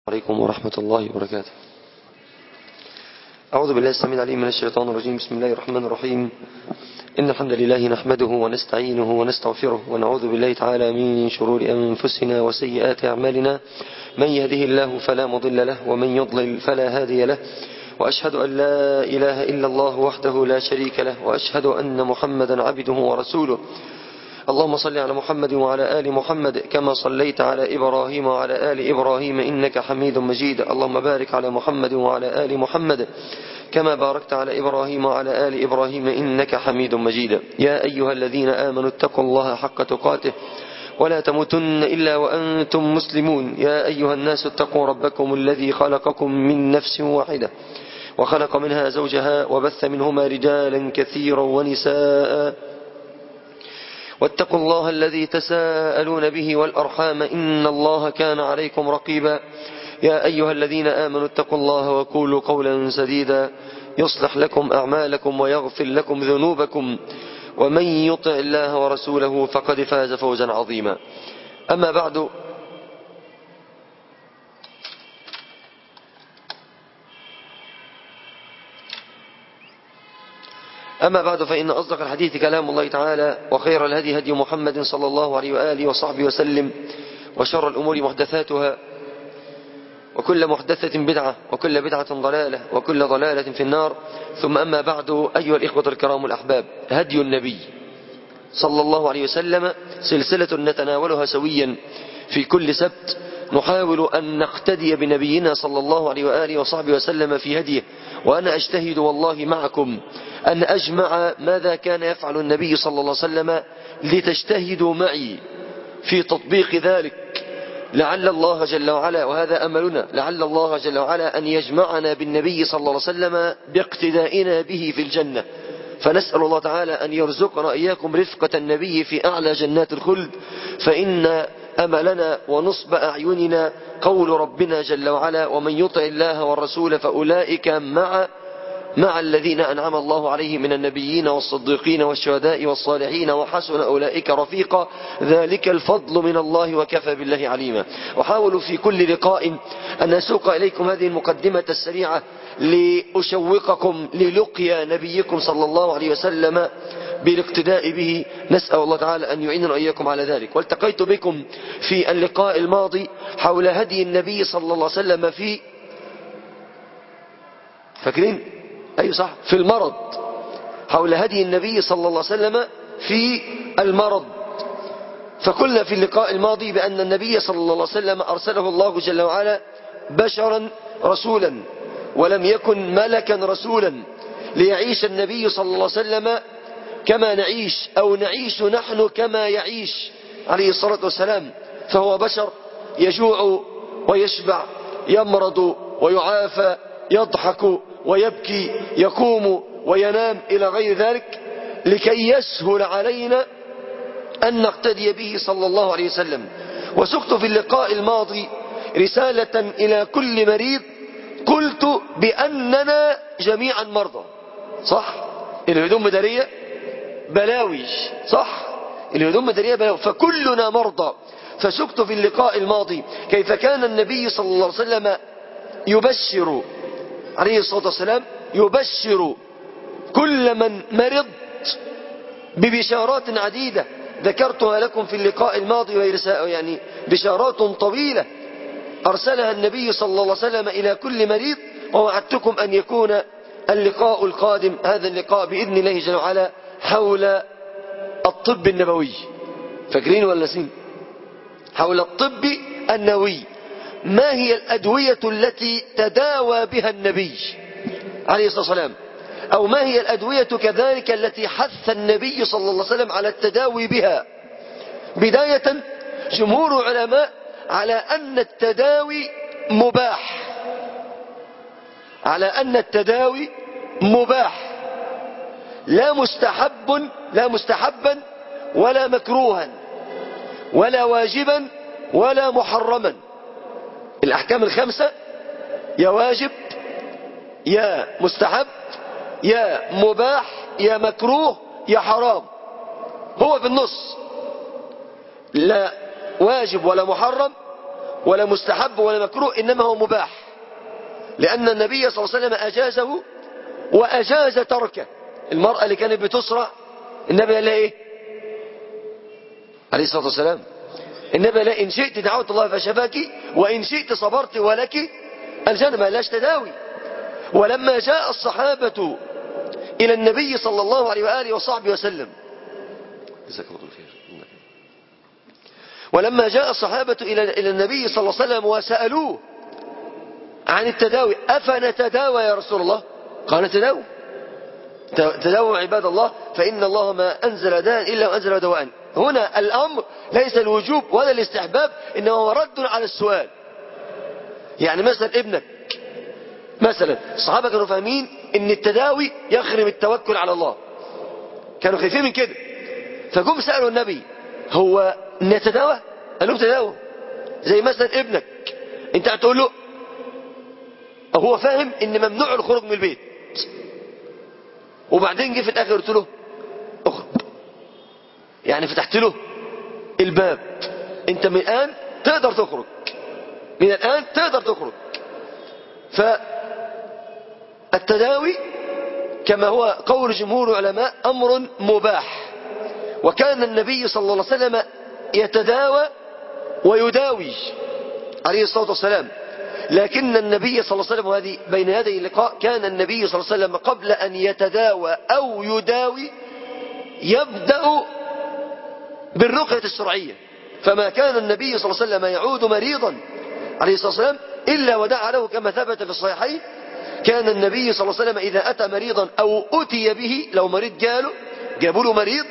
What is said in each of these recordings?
عليكم ورحمة الله وبركاته أعوذ بالله السميع العليم من الشيطان الرجيم بسم الله الرحمن الرحيم إن الحمد لله نحمده ونستعينه ونستغفره ونعوذ بالله تعالى من شرور أنفسنا وسيئات أعمالنا من يهده الله فلا مضل له ومن يضلل فلا هادي له وأشهد أن لا إله إلا الله وحده لا شريك له وأشهد أن محمدا عبده ورسوله اللهم صل على محمد وعلى آل محمد كما صليت على إبراهيم وعلى آل إبراهيم إنك حميد مجيد اللهم بارك على محمد وعلى آل محمد كما باركت على إبراهيم وعلى آل إبراهيم إنك حميد مجيد يا أيها الذين آمنوا اتقوا الله حق تقاته ولا تموتن إلا وأنتم مسلمون يا أيها الناس اتقوا ربكم الذي خلقكم من نفس واحدة وخلق منها زوجها وبث منهما رجالا كثيرا ونساء واتقوا الله الذي تساءلون به والأرحام إن الله كان عليكم رقيبا يا أيها الذين آمنوا اتقوا الله وقولوا قولا سديدا يصلح لكم أعمالكم ويغفر لكم ذنوبكم ومن يطع الله ورسوله فقد فاز فوزا عظيما أما بعد أما بعد فإن أصدق الحديث كلام الله تعالى وخير الهدي هدي محمد صلى الله عليه وآله وصحبه وسلم وشر الأمور محدثاتها وكل محدثة بدعة وكل بدعة ضلالة وكل ضلالة في النار ثم أما بعد أيها الإخوة الكرام الأحباب هدي النبي صلى الله عليه وسلم سلسلة نتناولها سويا في كل سبت نحاول أن نقتدي بنبينا صلى الله عليه وآله وصحبه وسلم في هديه وأنا أجتهد والله معكم أن أجمع ماذا كان يفعل النبي صلى الله عليه وسلم لتجتهدوا معي في تطبيق ذلك لعل الله جل وعلا وهذا أملنا لعل الله جل وعلا أن يجمعنا بالنبي صلى الله عليه وسلم باقتدائنا به في الجنة فنسأل الله تعالى أن يرزقنا إياكم رفقة النبي في أعلى جنات الخلد فإن أملنا ونصب أعيننا قول ربنا جل وعلا ومن يطع الله والرسول فأولئك مع مع الذين أنعم الله عليهم من النبيين والصديقين والشهداء والصالحين وحسن أولئك رفيقا ذلك الفضل من الله وكفى بالله عليما وحاولوا في كل لقاء أن أسوق إليكم هذه المقدمة السريعة لأشوقكم للقيا نبيكم صلى الله عليه وسلم بالاقتداء به نسأل الله تعالى أن يعيننا وإياكم على ذلك والتقيت بكم في اللقاء الماضي حول هدي النبي صلى الله عليه وسلم في فاكرين أي صح في المرض حول هدي النبي صلى الله عليه وسلم في المرض فقلنا في اللقاء الماضي بأن النبي صلى الله عليه وسلم أرسله الله جل وعلا بشرا رسولا ولم يكن ملكا رسولا ليعيش النبي صلى الله عليه وسلم كما نعيش أو نعيش نحن كما يعيش عليه الصلاة والسلام فهو بشر يجوع ويشبع يمرض ويعافى يضحك ويبكي يقوم وينام إلى غير ذلك لكي يسهل علينا أن نقتدي به صلى الله عليه وسلم وسقت في اللقاء الماضي رسالة إلى كل مريض قلت بأننا جميعا مرضى صح الهدوم مدارية بلاوي صح الهدوم مدارية بلاوي فكلنا مرضى فسقت في اللقاء الماضي كيف كان النبي صلى الله عليه وسلم يبشر عليه الصلاة والسلام يبشر كل من مرض ببشارات عديدة ذكرتها لكم في اللقاء الماضي وهي يعني بشارات طويلة أرسلها النبي صلى الله عليه وسلم إلى كل مريض ووعدتكم أن يكون اللقاء القادم هذا اللقاء بإذن الله جل وعلا حول الطب النبوي فاكرين ولا نسين حول الطب النبوي ما هي الأدوية التي تداوى بها النبي عليه الصلاة والسلام أو ما هي الأدوية كذلك التي حث النبي صلى الله عليه وسلم على التداوي بها بداية جمهور علماء على أن التداوي مباح على أن التداوي مباح لا مستحب لا مستحبا ولا مكروها ولا واجبا ولا محرما الأحكام الخمسة يا واجب يا مستحب يا مباح يا مكروه يا حرام هو في النص لا واجب ولا محرم ولا مستحب ولا مكروه إنما هو مباح لأن النبي صلى الله عليه وسلم أجازه وأجاز تركه المرأة اللي كانت بتسرع النبي قال لها إيه عليه الصلاة والسلام النبي قال لها إن شئت دعوت الله فشفاك وإن شئت صبرت ولك الجنة ما لاش تداوي ولما جاء الصحابة إلى النبي صلى الله عليه وآله وصحبه وسلم جزاك الله خير ولما جاء الصحابة إلى إلى النبي صلى الله عليه وسلم وسألوه عن التداوي أفنتداوى يا رسول الله قال تداووا تداووا عباد الله فإن الله ما أنزل داء إلا وأنزل دواء هنا الأمر ليس الوجوب ولا الاستحباب إنما هو رد على السؤال يعني مثلا ابنك مثلا الصحابة كانوا فاهمين ان التداوي يخرم التوكل على الله كانوا خايفين من كده فجم سألوا النبي هو نتداوى قال لهم تداوى زي مثلا ابنك انت هتقول له هو فاهم ان ممنوع الخروج من البيت وبعدين جه في الاخر قلت له اخرج يعني فتحت له الباب انت من الان تقدر تخرج من الان تقدر تخرج فالتداوي كما هو قول جمهور العلماء امر مباح وكان النبي صلى الله عليه وسلم يتداوى ويداوي عليه الصلاة والسلام لكن النبي صلى الله عليه وسلم وهذه بين يدي اللقاء كان النبي صلى الله عليه وسلم قبل أن يتداوى أو يداوي يبدأ بالرقية الشرعية فما كان النبي صلى الله عليه وسلم يعود مريضا عليه الصلاة والسلام إلا ودعا له كما ثبت في الصحيحين كان النبي صلى الله عليه وسلم إذا أتى مريضا أو أتي به لو مريض جاله جابوا له مريض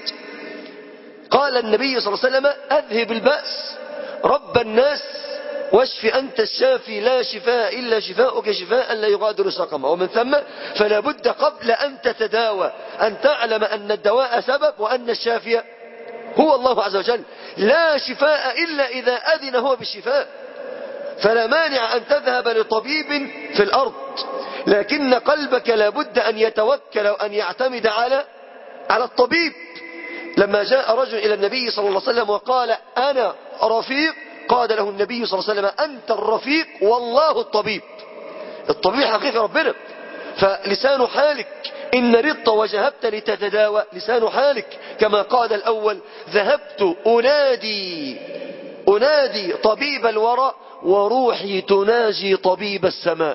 قال النبي صلى الله عليه وسلم أذهب البأس رب الناس واشف أنت الشافي لا شفاء إلا شفاؤك شفاء لا يغادر سقما ومن ثم فلا بد قبل أن تتداوى أن تعلم أن الدواء سبب وأن الشافي هو الله عز وجل لا شفاء إلا إذا أذن هو بالشفاء فلا مانع أن تذهب لطبيب في الأرض لكن قلبك لابد أن يتوكل وأن يعتمد على على الطبيب لما جاء رجل إلى النبي صلى الله عليه وسلم وقال أنا رفيق قال له النبي صلى الله عليه وسلم أنت الرفيق والله الطبيب الطبيب حقيقة ربنا فلسان حالك إن رضت وجهبت لتتداوى لسان حالك كما قال الأول ذهبت أنادي أنادي طبيب الورى وروحي تناجي طبيب السماء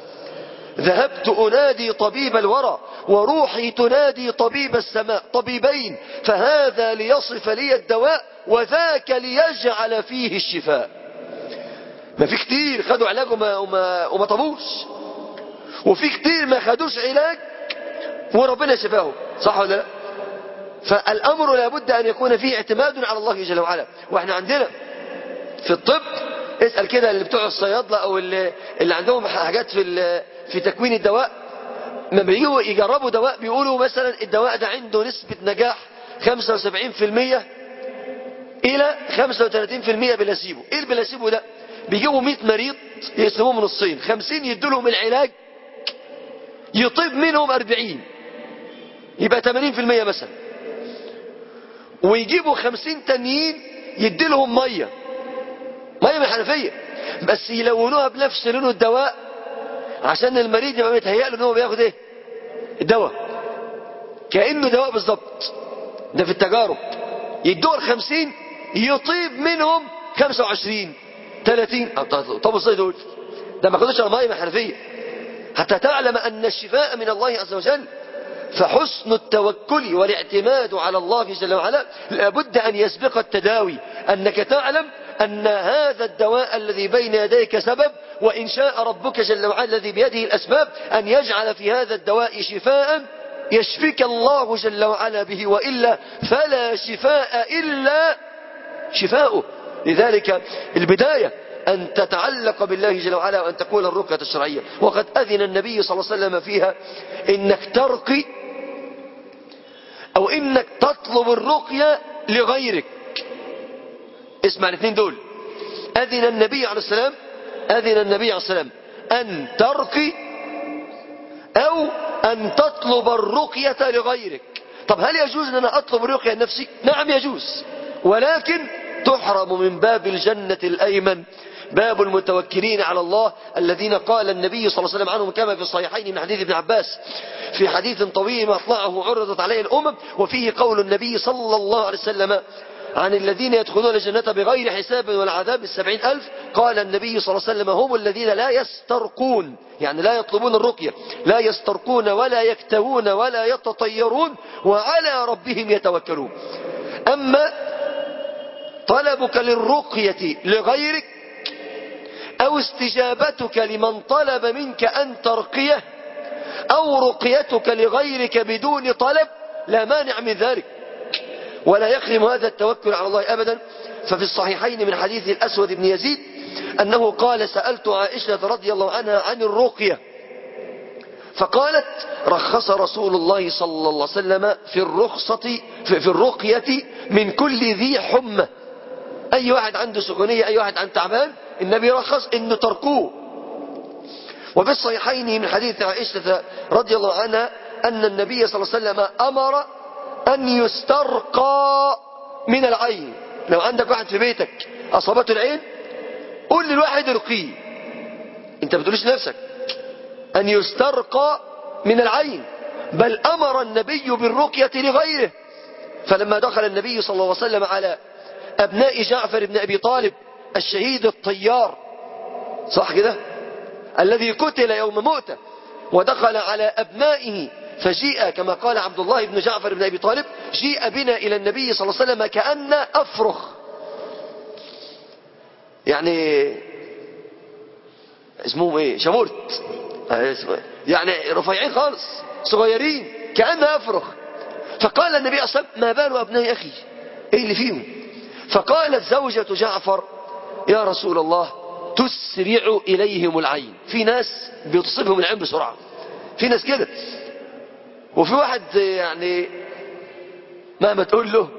ذهبت أنادي طبيب الورى وروحي تنادي طبيب السماء طبيبين فهذا ليصف لي الدواء وذاك ليجعل فيه الشفاء ما في كتير خدوا علاج وما, وما, وما طبوش وفي كتير ما خدوش علاج وربنا شفاهم صح ولا لا فالأمر لابد أن يكون فيه اعتماد على الله جل وعلا واحنا عندنا في الطب اسأل كده اللي بتوع الصيادلة او اللي, اللي عندهم حاجات في في تكوين الدواء لما بيجوا يجربوا دواء بيقولوا مثلا الدواء ده عنده نسبة نجاح 75% الى 35% بلاسيبو ايه البلاسيبو ده بيجيبوا 100 مريض يقسموهم نصين 50 يدوا لهم العلاج يطيب منهم 40 يبقى 80% مثلا ويجيبوا 50 تانيين يدي لهم ميه ميه من الحنفيه بس يلونوها بنفس لون الدواء عشان المريض يبقى متهيأ له ان هو بياخد ايه الدواء كانه دواء بالظبط ده في التجارب يدوا ال 50 يطيب منهم 25 30 طب ازاي دول ده ما خدوش الميه من الحنفيه حتى تعلم ان الشفاء من الله عز وجل فحسن التوكل والاعتماد على الله جل وعلا لابد ان يسبق التداوي انك تعلم أن هذا الدواء الذي بين يديك سبب وإن شاء ربك جل وعلا الذي بيده الأسباب أن يجعل في هذا الدواء شفاء يشفيك الله جل وعلا به وإلا فلا شفاء إلا شفاؤه لذلك البداية أن تتعلق بالله جل وعلا وأن تقول الرقية الشرعية وقد أذن النبي صلى الله عليه وسلم فيها إنك ترقي أو إنك تطلب الرقية لغيرك اسمع الاثنين دول أذن النبي عليه السلام أذن النبي عليه السلام أن ترقي أو أن تطلب الرقية لغيرك طب هل يجوز أن أنا أطلب الرقية لنفسي نعم يجوز ولكن تحرم من باب الجنة الأيمن باب المتوكلين على الله الذين قال النبي صلى الله عليه وسلم عنهم كما في الصحيحين من حديث ابن عباس في حديث طويل مطلعه عرضت عليه الأمم وفيه قول النبي صلى الله عليه وسلم عن الذين يدخلون الجنة بغير حساب ولا عذاب السبعين ألف قال النبي صلى الله عليه وسلم هم الذين لا يسترقون يعني لا يطلبون الرقية لا يسترقون ولا يكتوون ولا يتطيرون وعلى ربهم يتوكلون أما طلبك للرقية لغيرك أو استجابتك لمن طلب منك أن ترقيه أو رقيتك لغيرك بدون طلب لا مانع من ذلك ولا يخرم هذا التوكل على الله أبدا ففي الصحيحين من حديث الأسود بن يزيد أنه قال سألت عائشة رضي الله عنها عن الرقية فقالت رخص رسول الله صلى الله عليه وسلم في الرخصة في الرقية من كل ذي حمى أي واحد عنده سخونية أي واحد عن تعبان النبي رخص إنه تركوه وفي الصحيحين من حديث عائشة رضي الله عنها أن النبي صلى الله عليه وسلم أمر أن يسترقى من العين لو عندك واحد في بيتك أصابته العين قول للواحد ارقيه انت بتقولش نفسك أن يسترقى من العين بل أمر النبي بالرقية لغيره فلما دخل النبي صلى الله عليه وسلم على أبناء جعفر بن أبي طالب الشهيد الطيار صح كده الذي قتل يوم موته ودخل على أبنائه فجيء كما قال عبد الله بن جعفر بن أبي طالب جيء بنا إلى النبي صلى الله عليه وسلم كأن أفرخ يعني اسمهم ايه شمورت يعني رفيعين خالص صغيرين كأن أفرخ فقال النبي صلى الله عليه وسلم ما بال أبناء أخي ايه اللي فيهم فقالت زوجة جعفر يا رسول الله تسرع إليهم العين في ناس بيتصبهم العين بسرعة في ناس كده وفي واحد يعني مهما تقول له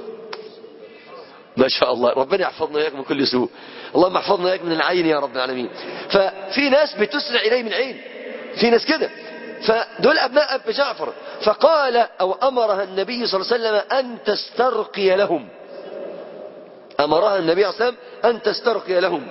ما شاء الله ربنا يحفظنا اياك من كل سوء اللهم احفظنا اياك من العين يا رب العالمين ففي ناس بتسرع اليه من العين في ناس كده فدول ابناء اب جعفر فقال او امرها النبي صلى الله عليه وسلم ان تسترقي لهم امرها النبي صلى الله عليه وسلم ان تسترقي لهم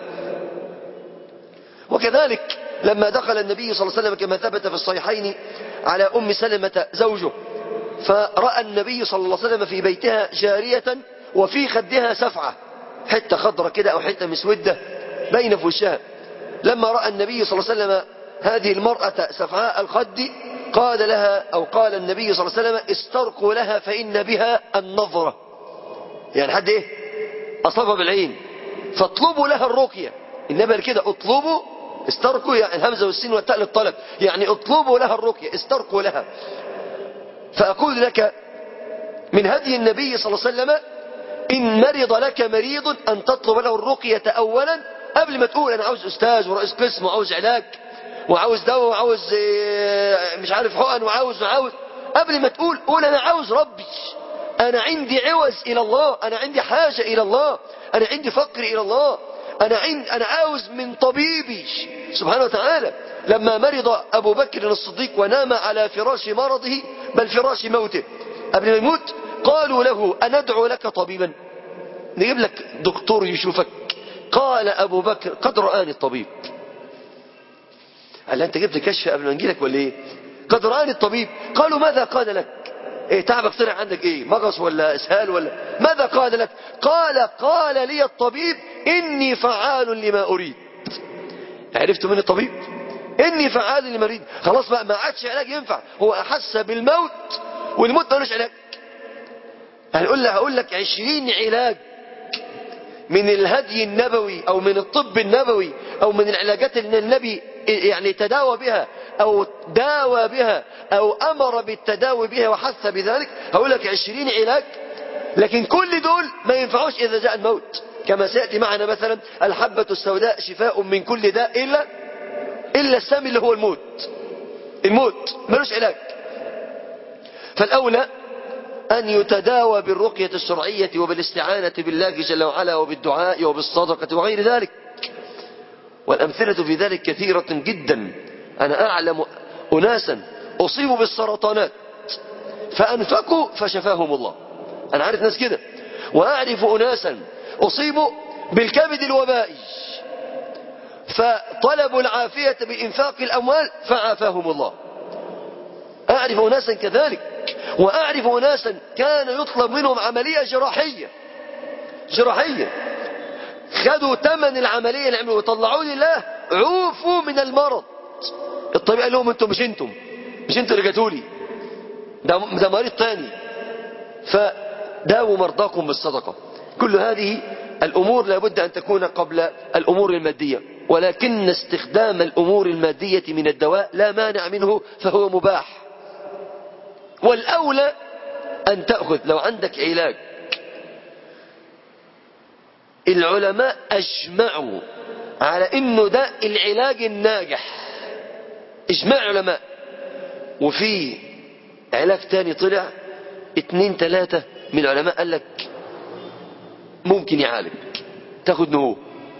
وكذلك لما دخل النبي صلى الله عليه وسلم كما ثبت في الصحيحين على أم سلمة زوجه فرأى النبي صلى الله عليه وسلم في بيتها جارية وفي خدها سفعة حتة خضرة كده أو حتة مسودة بين فوشها لما رأى النبي صلى الله عليه وسلم هذه المرأة سفعاء الخد قال لها أو قال النبي صلى الله عليه وسلم استرقوا لها فإن بها النظرة يعني حد إيه أصابها بالعين فاطلبوا لها الرقية إنما كده اطلبوا استرقوا يعني الهمزة والسين والتاء للطلب يعني اطلبوا لها الرقية استرقوا لها فأقول لك من هدي النبي صلى الله عليه وسلم إن مرض لك مريض أن تطلب له الرقية أولا قبل ما تقول أنا عاوز أستاذ ورئيس قسم وعاوز علاج وعاوز دواء وعاوز مش عارف حقن وعاوز وعاوز قبل ما تقول قول أنا عاوز ربي أنا عندي عوز إلى الله أنا عندي حاجة إلى الله أنا عندي فقر إلى الله أنا, عند أنا عاوز من طبيبي سبحانه وتعالى لما مرض أبو بكر الصديق ونام على فراش مرضه بل فراش موته قبل ما يموت قالوا له أندعو لك طبيبا نجيب لك دكتور يشوفك قال أبو بكر قد رآني الطبيب قال أنت جبت كشف قبل ما نجيلك ولا إيه قد رآني الطبيب قالوا ماذا قال لك إيه تعبك طلع عندك إيه مغص ولا إسهال ولا ماذا قال لك قال قال لي الطبيب إني فعال لما أريد عرفت من الطبيب إني فعال لما أريد خلاص بقى ما عادش علاج ينفع هو أحس بالموت والموت ملوش علاج هنقول له هقول لك عشرين علاج من الهدي النبوي او من الطب النبوي او من العلاجات اللي النبي يعني تداوى بها او داوى بها او امر بالتداوي بها وحث بذلك هقول لك عشرين علاج لكن كل دول ما ينفعوش اذا جاء الموت كما سيأتي معنا مثلا الحبة السوداء شفاء من كل داء الا الا السام اللي هو الموت الموت ملوش علاج فالاولى أن يتداوى بالرقية الشرعية وبالاستعانة بالله جل وعلا وبالدعاء وبالصدقة وغير ذلك والأمثلة في ذلك كثيرة جدا أنا أعلم أناسا أصيبوا بالسرطانات فأنفقوا فشفاهم الله أنا عارف ناس كده وأعرف أناسا أصيبوا بالكبد الوبائي فطلبوا العافية بإنفاق الأموال فعافاهم الله أعرف أناسا كذلك وأعرف أناسا كان يطلب منهم عملية جراحية جراحية خدوا ثمن العملية اللي عملوا وطلعوا لله عوفوا من المرض الطبيب قال لهم انتم مش انتم مش انتم اللي جاتولي ده ده مريض تاني فداووا مرضاكم بالصدقة كل هذه الأمور لابد أن تكون قبل الأمور المادية ولكن استخدام الأمور المادية من الدواء لا مانع منه فهو مباح والأولى أن تأخذ لو عندك علاج العلماء أجمعوا على أنه ده العلاج الناجح إجماع علماء وفي علاج تاني طلع اتنين تلاتة من العلماء قال لك ممكن يعالج تاخد نهو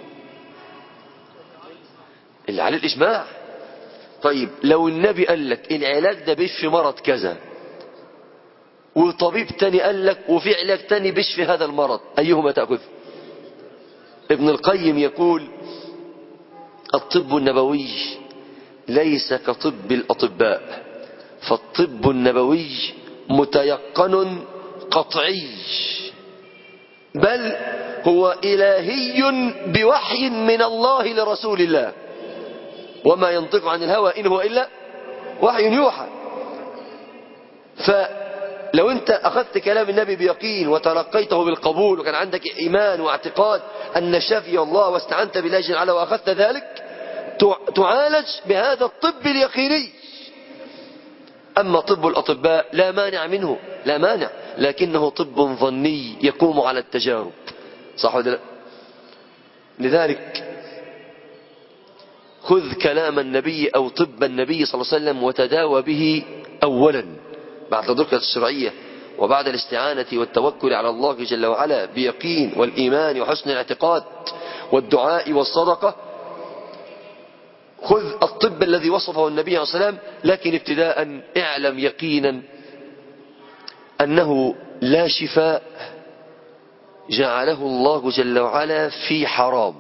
اللي عليه الإجماع طيب لو النبي قال لك العلاج ده بيشفي مرض كذا وطبيب تاني قال لك وفي علاج تاني بيشفي هذا المرض أيهما تأخذ ابن القيم يقول الطب النبوي ليس كطب الأطباء فالطب النبوي متيقن قطعي بل هو إلهي بوحي من الله لرسول الله وما ينطق عن الهوى إن هو إلا وحي يوحى فلو أنت أخذت كلام النبي بيقين وتلقيته بالقبول وكان عندك إيمان واعتقاد أن شافي الله واستعنت بالله جل وعلا وأخذت ذلك تعالج بهذا الطب اليقيني أما طب الأطباء لا مانع منه لا مانع لكنه طب ظني يقوم على التجارب صح ولا لا لذلك خذ كلام النبي أو طب النبي صلى الله عليه وسلم وتداوى به أولا بعد الدركة الشرعية وبعد الاستعانة والتوكل على الله جل وعلا بيقين والإيمان وحسن الاعتقاد والدعاء والصدقة خذ الطب الذي وصفه النبي عليه الصلاة والسلام لكن ابتداء اعلم يقينا أنه لا شفاء جعله الله جل وعلا في حرام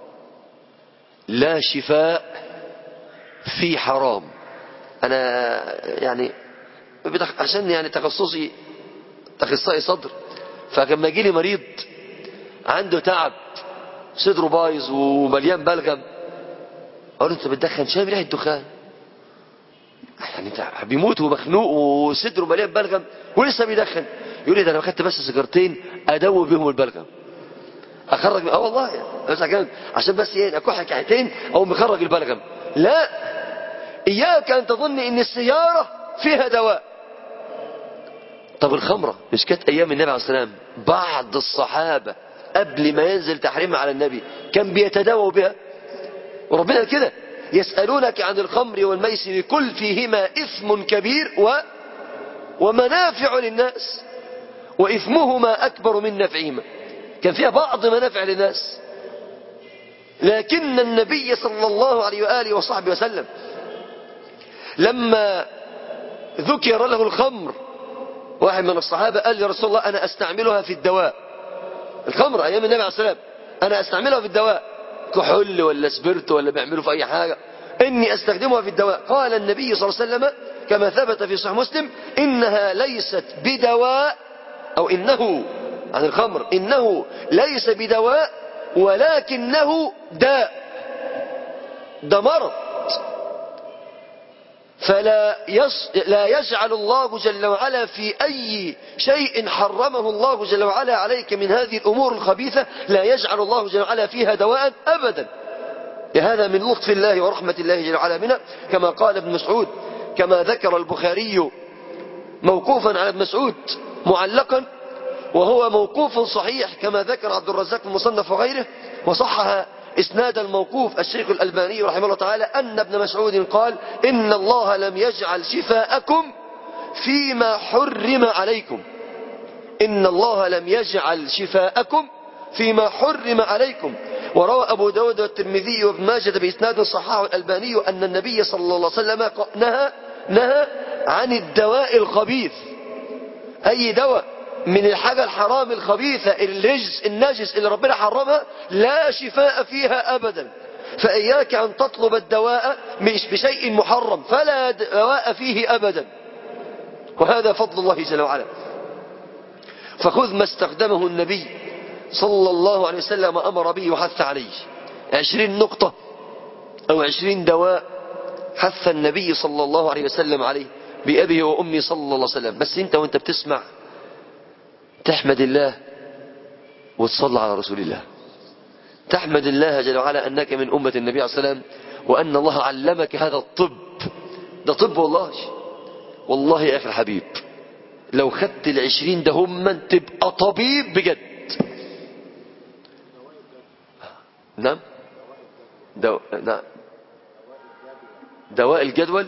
لا شفاء في حرام أنا يعني عشان يعني تخصصي أخصائي صدر فلما يجي لي مريض عنده تعب صدره بايظ ومليان بلغم اقول له انت بتدخن شايف ريحه الدخان يعني انت بيموت ومخنوق وصدره مليان بلغم ولسه بيدخن يقول لي ده انا اخدت بس سيجارتين ادوب بيهم البلغم اخرج اه والله بس عشان عشان بس ايه اكح كحتين او مخرج البلغم لا اياك ان تظن ان السياره فيها دواء طب الخمره مش كانت ايام النبي عليه الصلاه والسلام بعض الصحابه قبل ما ينزل تحريمها على النبي كان بيتداووا بها وربنا كده يسألونك عن الخمر والميسر كل فيهما إثم كبير و ومنافع للناس وإثمهما أكبر من نفعهما كان فيها بعض منافع للناس لكن النبي صلى الله عليه وآله وصحبه وسلم لما ذكر له الخمر واحد من الصحابة قال لرسول الله أنا أستعملها في الدواء الخمر أيام النبي عليه الصلاة والسلام أنا أستعملها في الدواء كحول ولا سبرت ولا بيعملوا في أي حاجة إني أستخدمها في الدواء قال النبي صلى الله عليه وسلم كما ثبت في صحيح مسلم إنها ليست بدواء أو إنه عن الخمر إنه ليس بدواء ولكنه داء ده مرض فلا يص... لا يجعل الله جل وعلا في أي شيء حرمه الله جل وعلا عليك من هذه الأمور الخبيثة لا يجعل الله جل وعلا فيها دواء أبدا هذا من لطف الله ورحمة الله جل وعلا بنا كما قال ابن مسعود كما ذكر البخاري موقوفا على ابن مسعود معلقا وهو موقوف صحيح كما ذكر عبد الرزاق المصنف وغيره وصحها إسناد الموقوف الشيخ الألباني رحمه الله تعالى أن ابن مسعود قال إن الله لم يجعل شفاءكم فيما حرم عليكم إن الله لم يجعل شفاءكم فيما حرم عليكم وروى أبو داود والترمذي وابن ماجد بإسناد صححه الألباني أن النبي صلى الله عليه وسلم نهى نهى عن الدواء الخبيث أي دواء من الحاجة الحرام الخبيثة الرجس النجس اللي ربنا حرمها لا شفاء فيها أبدا فإياك أن تطلب الدواء مش بشيء محرم فلا دواء فيه أبدا وهذا فضل الله جل وعلا فخذ ما استخدمه النبي صلى الله عليه وسلم أمر به وحث عليه عشرين نقطة أو عشرين دواء حث النبي صلى الله عليه وسلم عليه بأبيه وأمي صلى الله عليه وسلم بس أنت وأنت بتسمع تحمد الله وتصلى على رسول الله تحمد الله جل وعلا أنك من أمة النبي عليه الصلاة والسلام وأن الله علمك هذا الطب ده طب والله والله يا أخي الحبيب لو خدت العشرين ده هم تبقى طبيب بجد نعم دو... نعم دواء الجدول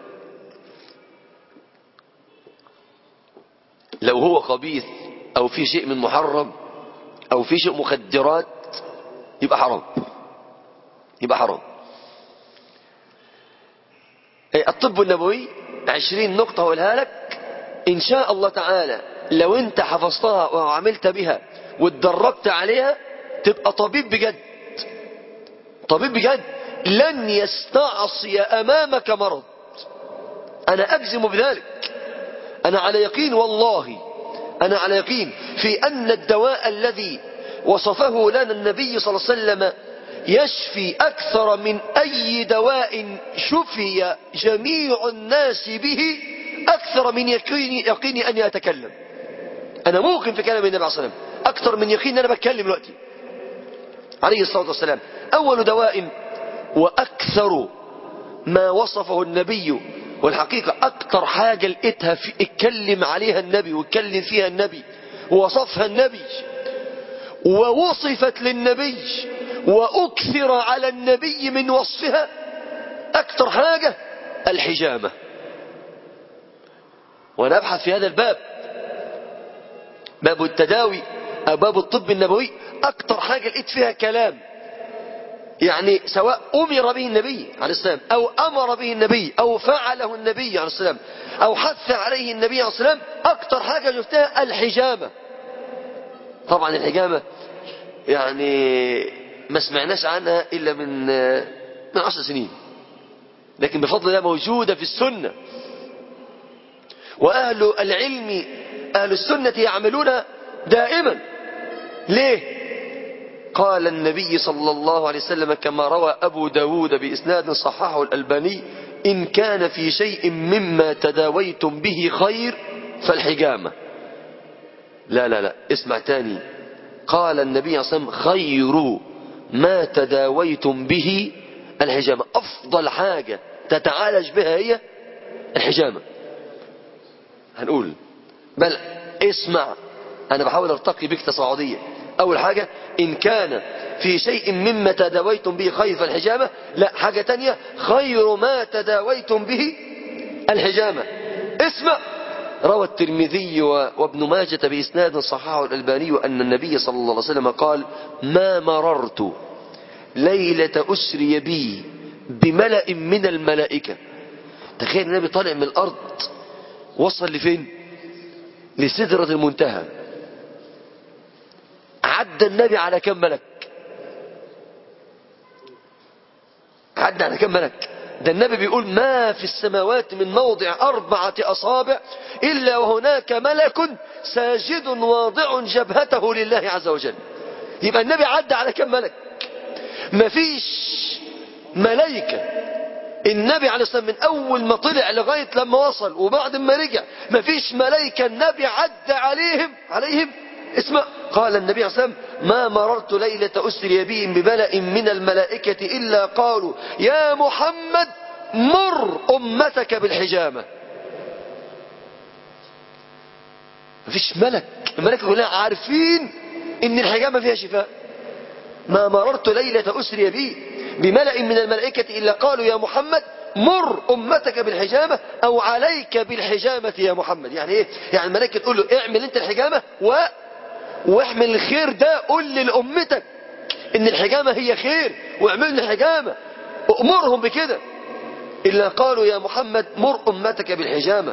لو هو خبيث او في شيء من محرم او في شيء مخدرات يبقى حرام يبقى حرام الطب النبوي عشرين نقطة أقولها لك إن شاء الله تعالى لو أنت حفظتها وعملت بها واتدربت عليها تبقى طبيب بجد طبيب بجد لن يستعصي أمامك مرض أنا أجزم بذلك أنا على يقين والله أنا على يقين في أن الدواء الذي وصفه لنا النبي صلى الله عليه وسلم يشفي أكثر من أي دواء شفي جميع الناس به أكثر من يقيني, يقيني أن يتكلم أنا موقن في كلام النبي عليه الصلاة والسلام أكثر من يقين أن أنا بتكلم دلوقتي عليه الصلاة والسلام أول دواء وأكثر ما وصفه النبي والحقيقة أكثر حاجة لقيتها في اتكلم عليها النبي واتكلم فيها النبي ووصفها النبي ووصفت للنبي وأكثر على النبي من وصفها أكثر حاجة الحجامة وأنا أبحث في هذا الباب باب التداوي أو باب الطب النبوي أكثر حاجة لقيت فيها كلام يعني سواء أمر به النبي عليه السلام أو أمر به النبي أو فعله النبي عليه السلام أو حث عليه النبي عليه السلام أكثر حاجة شفتها الحجامة طبعا الحجامة يعني ما سمعناش عنها إلا من من عشر سنين لكن بفضل الله موجودة في السنة وأهل العلم أهل السنة يعملون دائما ليه قال النبي صلى الله عليه وسلم كما روى أبو داود بإسناد صححه الألباني إن كان في شيء مما تداويتم به خير فالحجامة لا لا لا اسمع تاني قال النبي صلى الله عليه وسلم خير ما تداويتم به الحجامة أفضل حاجة تتعالج بها هي الحجامة هنقول بل اسمع أنا بحاول أرتقي بك تصاعدية أول حاجة إن كان في شيء مما تداويتم به خير فالحجامة لا حاجة تانية خير ما تداويتم به الحجامة اسمع روى الترمذي وابن ماجة بإسناد صححه الألباني أن النبي صلى الله عليه وسلم قال ما مررت ليلة أسري بي بملأ من الملائكة تخيل النبي طالع من الأرض وصل لفين لسدرة المنتهى عدى النبي على كم ملك عدى على كم ملك ده النبي بيقول ما في السماوات من موضع أربعة أصابع إلا وهناك ملك ساجد واضع جبهته لله عز وجل يبقى النبي عدى على كم ملك مفيش ملائكة النبي عليه الصلاة والسلام من أول ما طلع لغاية لما وصل وبعد ما رجع مفيش ملائكة النبي عدى عليهم عليهم اسمع قال النبي عليه الصلاة والسلام ما مررت ليلة أسري بهم بملأ من الملائكة إلا قالوا يا محمد مر أمتك بالحجامة مفيش ملك الملائكة كلها عارفين إن الحجامة فيها شفاء ما مررت ليلة أسري بي بملأ من الملائكة إلا قالوا يا محمد مر أمتك بالحجامة أو عليك بالحجامة يا محمد يعني إيه يعني الملائكة تقول له اعمل أنت الحجامة و واحمل الخير ده قول لأمتك ان الحجامة هي خير واعمل الحجامة امرهم بكده إلا قالوا يا محمد مر أمتك بالحجامة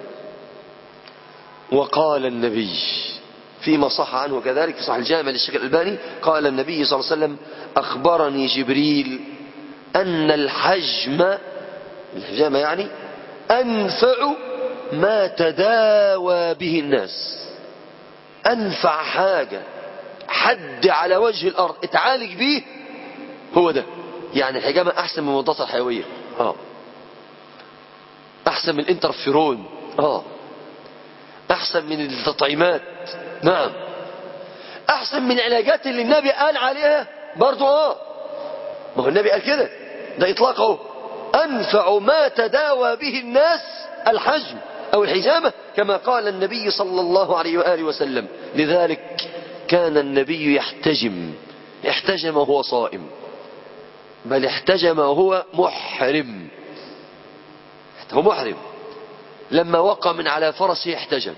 وقال النبي فيما صح عنه كذلك في صح الجامع للشيخ الألباني قال النبي صلى الله عليه وسلم أخبرني جبريل أن الحجم الحجامة يعني أنفع ما تداوى به الناس أنفع حاجة حد على وجه الأرض اتعالج بيه هو ده يعني الحجامة أحسن من المضادات الحيوية آه. أحسن من الانترفيرون آه. أحسن من التطعيمات نعم أحسن من العلاجات اللي النبي قال عليها برضو آه ما هو النبي قال كده ده إطلاق اهو أنفع ما تداوى به الناس الحجم أو الحجامة كما قال النبي صلى الله عليه وآله وسلم لذلك كان النبي يحتجم احتجم وهو صائم بل احتجم وهو محرم هو محرم لما وقع من على فرسه احتجم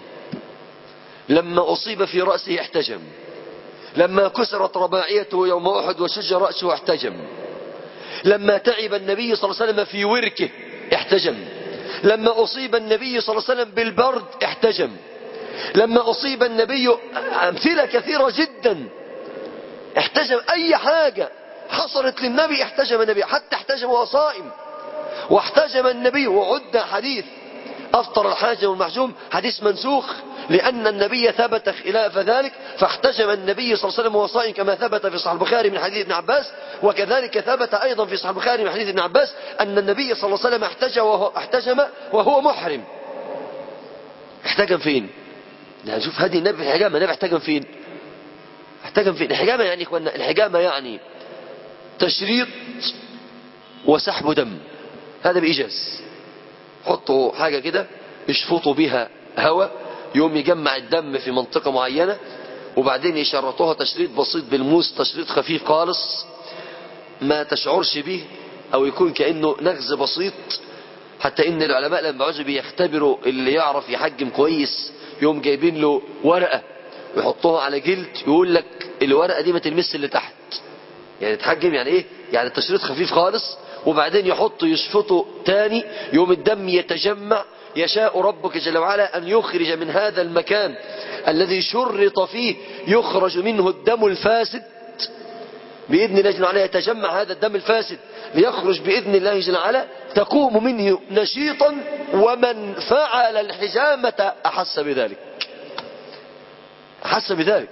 لما أصيب في رأسه احتجم لما كسرت رباعيته يوم أحد وشج رأسه احتجم لما تعب النبي صلى الله عليه وسلم في وركه احتجم لما أصيب النبي صلى الله عليه وسلم بالبرد احتجم لما أصيب النبي أمثلة كثيرة جدا احتجم أي حاجة حصلت للنبي احتجم النبي حتى احتجم وهو صائم واحتجم النبي وعد حديث أفطر الحاجم والمحجوم حديث منسوخ لأن النبي ثبت خلاف ذلك فاحتجم النبي صلى الله عليه وسلم وهو صائم كما ثبت في صحيح البخاري من حديث ابن عباس وكذلك ثبت أيضا في صحيح البخاري من حديث ابن عباس أن النبي صلى الله عليه وسلم احتجم وهو, احتجم وهو محرم احتجم فين؟ يعني شوف هذه النبي في الحجامة النبي احتجم فين؟ احتجم فين؟ الحجامة يعني إخوانا الحجامة يعني تشريط وسحب دم هذا بإيجاز حطوا حاجة كده يشفطوا بها هواء يوم يجمع الدم في منطقة معينة وبعدين يشرطوها تشريط بسيط بالموس تشريط خفيف خالص ما تشعرش به او يكون كأنه نغز بسيط حتى ان العلماء لما عاوزوا بيختبروا اللي يعرف يحجم كويس يوم جايبين له ورقة ويحطوها على جلد يقول لك الورقة دي ما تلمس اللي تحت يعني تحجم يعني ايه يعني التشريط خفيف خالص وبعدين يحطوا يشفطوا تاني يوم الدم يتجمع يشاء ربك جل وعلا أن يخرج من هذا المكان الذي شرط فيه يخرج منه الدم الفاسد بإذن الله جل وعلا يتجمع هذا الدم الفاسد ليخرج بإذن الله جل وعلا تقوم منه نشيطا ومن فعل الحجامة أحس بذلك أحس بذلك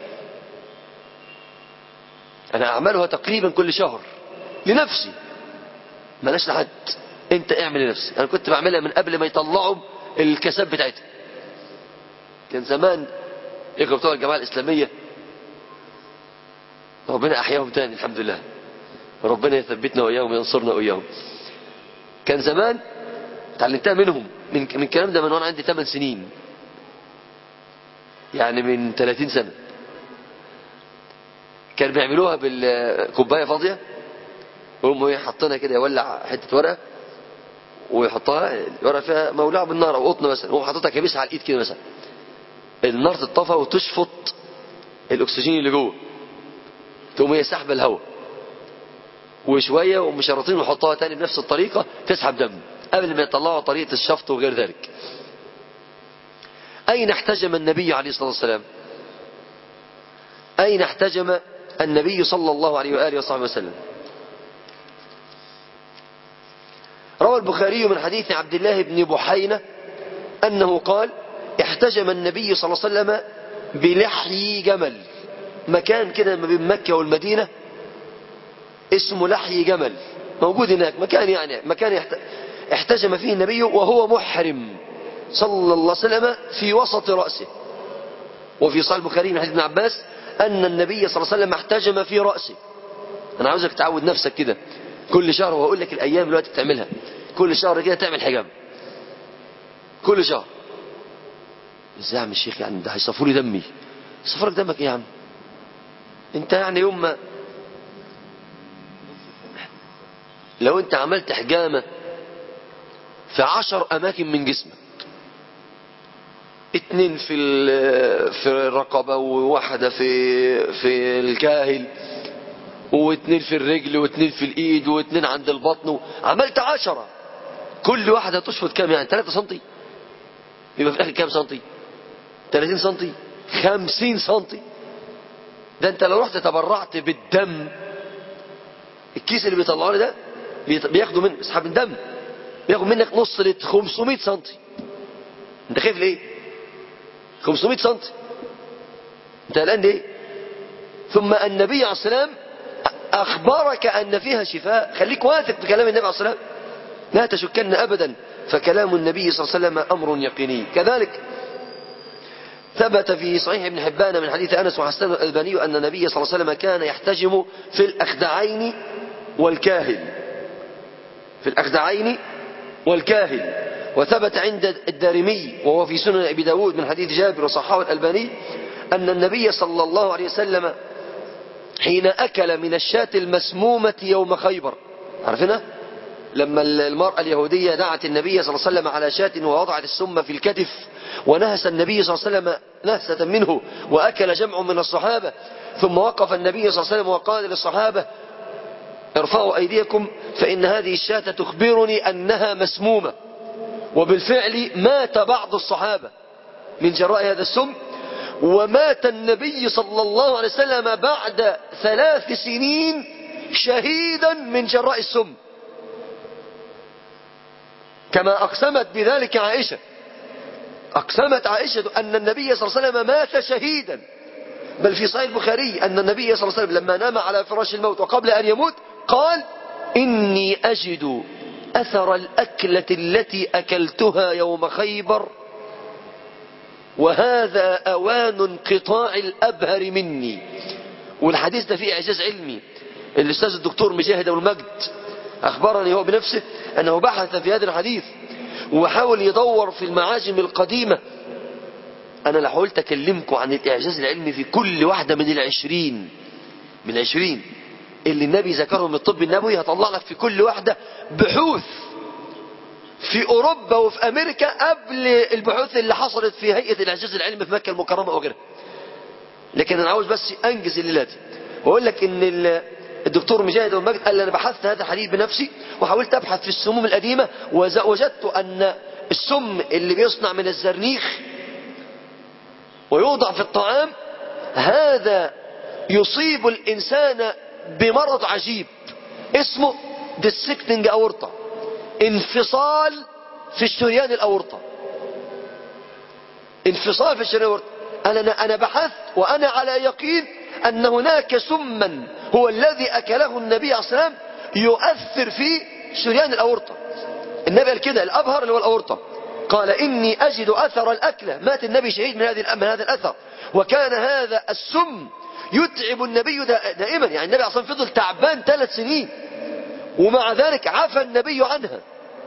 أنا أعملها تقريبا كل شهر لنفسي ملاش لحد انت اعمل لنفسك انا كنت بعملها من قبل ما يطلعوا الكساب بتاعتها كان زمان اخوة بتوع الجماعة الاسلامية ربنا احياهم تاني الحمد لله ربنا يثبتنا واياهم وينصرنا واياهم كان زمان اتعلمتها منهم من من الكلام ده من وانا عندي 8 سنين يعني من 30 سنة كانوا بيعملوها بالكوباية فاضية وهم حاطينها كده يولع حتة ورقة ويحطها الورقة فيها مولعة بالنار أو قطن مثلا هو حاططها كبيسة على الإيد كده مثلا النار تطفى وتشفط الأكسجين اللي جوه تقوم هي سحب الهواء وشوية ومشرطين ويحطوها تاني بنفس الطريقة تسحب دم قبل ما يطلعوا طريقة الشفط وغير ذلك أين احتجم النبي عليه الصلاة والسلام أين احتجم النبي صلى الله عليه وآله وصحبه وسلم روى البخاري من حديث عبد الله بن بحينة أنه قال احتجم النبي صلى الله عليه وسلم بلحي جمل مكان كده ما بين مكة والمدينة اسمه لحي جمل موجود هناك مكان يعني مكان احتجم فيه النبي وهو محرم صلى الله عليه وسلم في وسط رأسه وفي صحيح البخاري من حديث ابن عباس أن النبي صلى الله عليه وسلم احتجم في رأسه أنا عاوزك تعود نفسك كده كل شهر وهقول لك الأيام الوقت بتعملها كل شهر كده تعمل حجام كل شهر ازاي يا عم الشيخ يعني ده هيصفوا لي دمي صفرك دمك ايه يا عم انت يعني يوم ما لو انت عملت حجامة في عشر اماكن من جسمك اتنين في في الرقبة وواحدة في في الكاهل واتنين في الرجل واتنين في الايد واتنين عند البطن عملت عشرة كل واحدة تشفط كام يعني 3 سنتي يبقى في الاخر كام سنتي 30 سنتي 50 سنتي ده انت لو رحت تبرعت بالدم الكيس اللي بيطلعوا لي ده بيت- بياخدوا من اسحاب الدم بياخد منك نص لتر 500 سنتي انت خايف ليه 500 سنتي انت قلقان ليه ثم النبي عليه السلام اخبرك ان فيها شفاء خليك واثق بكلام النبي عليه السلام لا تشكن ابدا فكلام النبي صلى الله عليه وسلم امر يقيني كذلك ثبت في صحيح ابن حبان من حديث انس وحسن الالباني ان النبي صلى الله عليه وسلم كان يحتجم في الاخدعين والكاهل في الاخدعين والكاهل وثبت عند الدارمي وهو في سنن ابي داود من حديث جابر وصححه الالباني ان النبي صلى الله عليه وسلم حين اكل من الشاة المسمومة يوم خيبر عارفينها لما المرأة اليهودية دعت النبي صلى الله عليه وسلم على شاة ووضعت السم في الكتف ونهس النبي صلى الله عليه وسلم نهسة منه وأكل جمع من الصحابة ثم وقف النبي صلى الله عليه وسلم وقال للصحابة ارفعوا أيديكم فإن هذه الشاة تخبرني أنها مسمومة وبالفعل مات بعض الصحابة من جراء هذا السم ومات النبي صلى الله عليه وسلم بعد ثلاث سنين شهيدا من جراء السم كما أقسمت بذلك عائشة أقسمت عائشة أن النبي صلى الله عليه وسلم مات شهيدا بل في صحيح البخاري أن النبي صلى الله عليه وسلم لما نام على فراش الموت وقبل أن يموت قال إني أجد أثر الأكلة التي أكلتها يوم خيبر وهذا أوان انقطاع الأبهر مني والحديث ده فيه إعجاز علمي الأستاذ الدكتور مجاهد أبو المجد أخبرني هو بنفسه أنه بحث في هذا الحديث وحاول يدور في المعاجم القديمة أنا لو حاولت أكلمكم عن الإعجاز العلمي في كل واحدة من العشرين من العشرين اللي النبي ذكرهم من الطب النبوي هطلع لك في كل واحدة بحوث في أوروبا وفي أمريكا قبل البحوث اللي حصلت في هيئة الإعجاز العلمي في مكة المكرمة وغيرها لكن أنا عاوز بس أنجز الليلة دي وأقول لك إن ال- الدكتور مجاهد أبو المجد قال لي أنا بحثت هذا الحديث بنفسي وحاولت أبحث في السموم القديمة وز- وجدت أن السم اللي بيصنع من الزرنيخ ويوضع في الطعام هذا يصيب الإنسان بمرض عجيب اسمه ديسكتنج أورطة انفصال في الشريان الأورطة انفصال في الشريان الأورطة أنا, أنا بحثت وأنا على يقين أن هناك سما هو الذي أكله النبي عليه الصلاة والسلام يؤثر في شريان الأورطة النبي قال كده الأبهر اللي هو الأورطة قال إني أجد أثر الأكلة مات النبي شهيد من هذه من هذا الأثر وكان هذا السم يتعب النبي دا- دائما يعني النبي أصلا فضل تعبان ثلاث سنين ومع ذلك عفى النبي عنها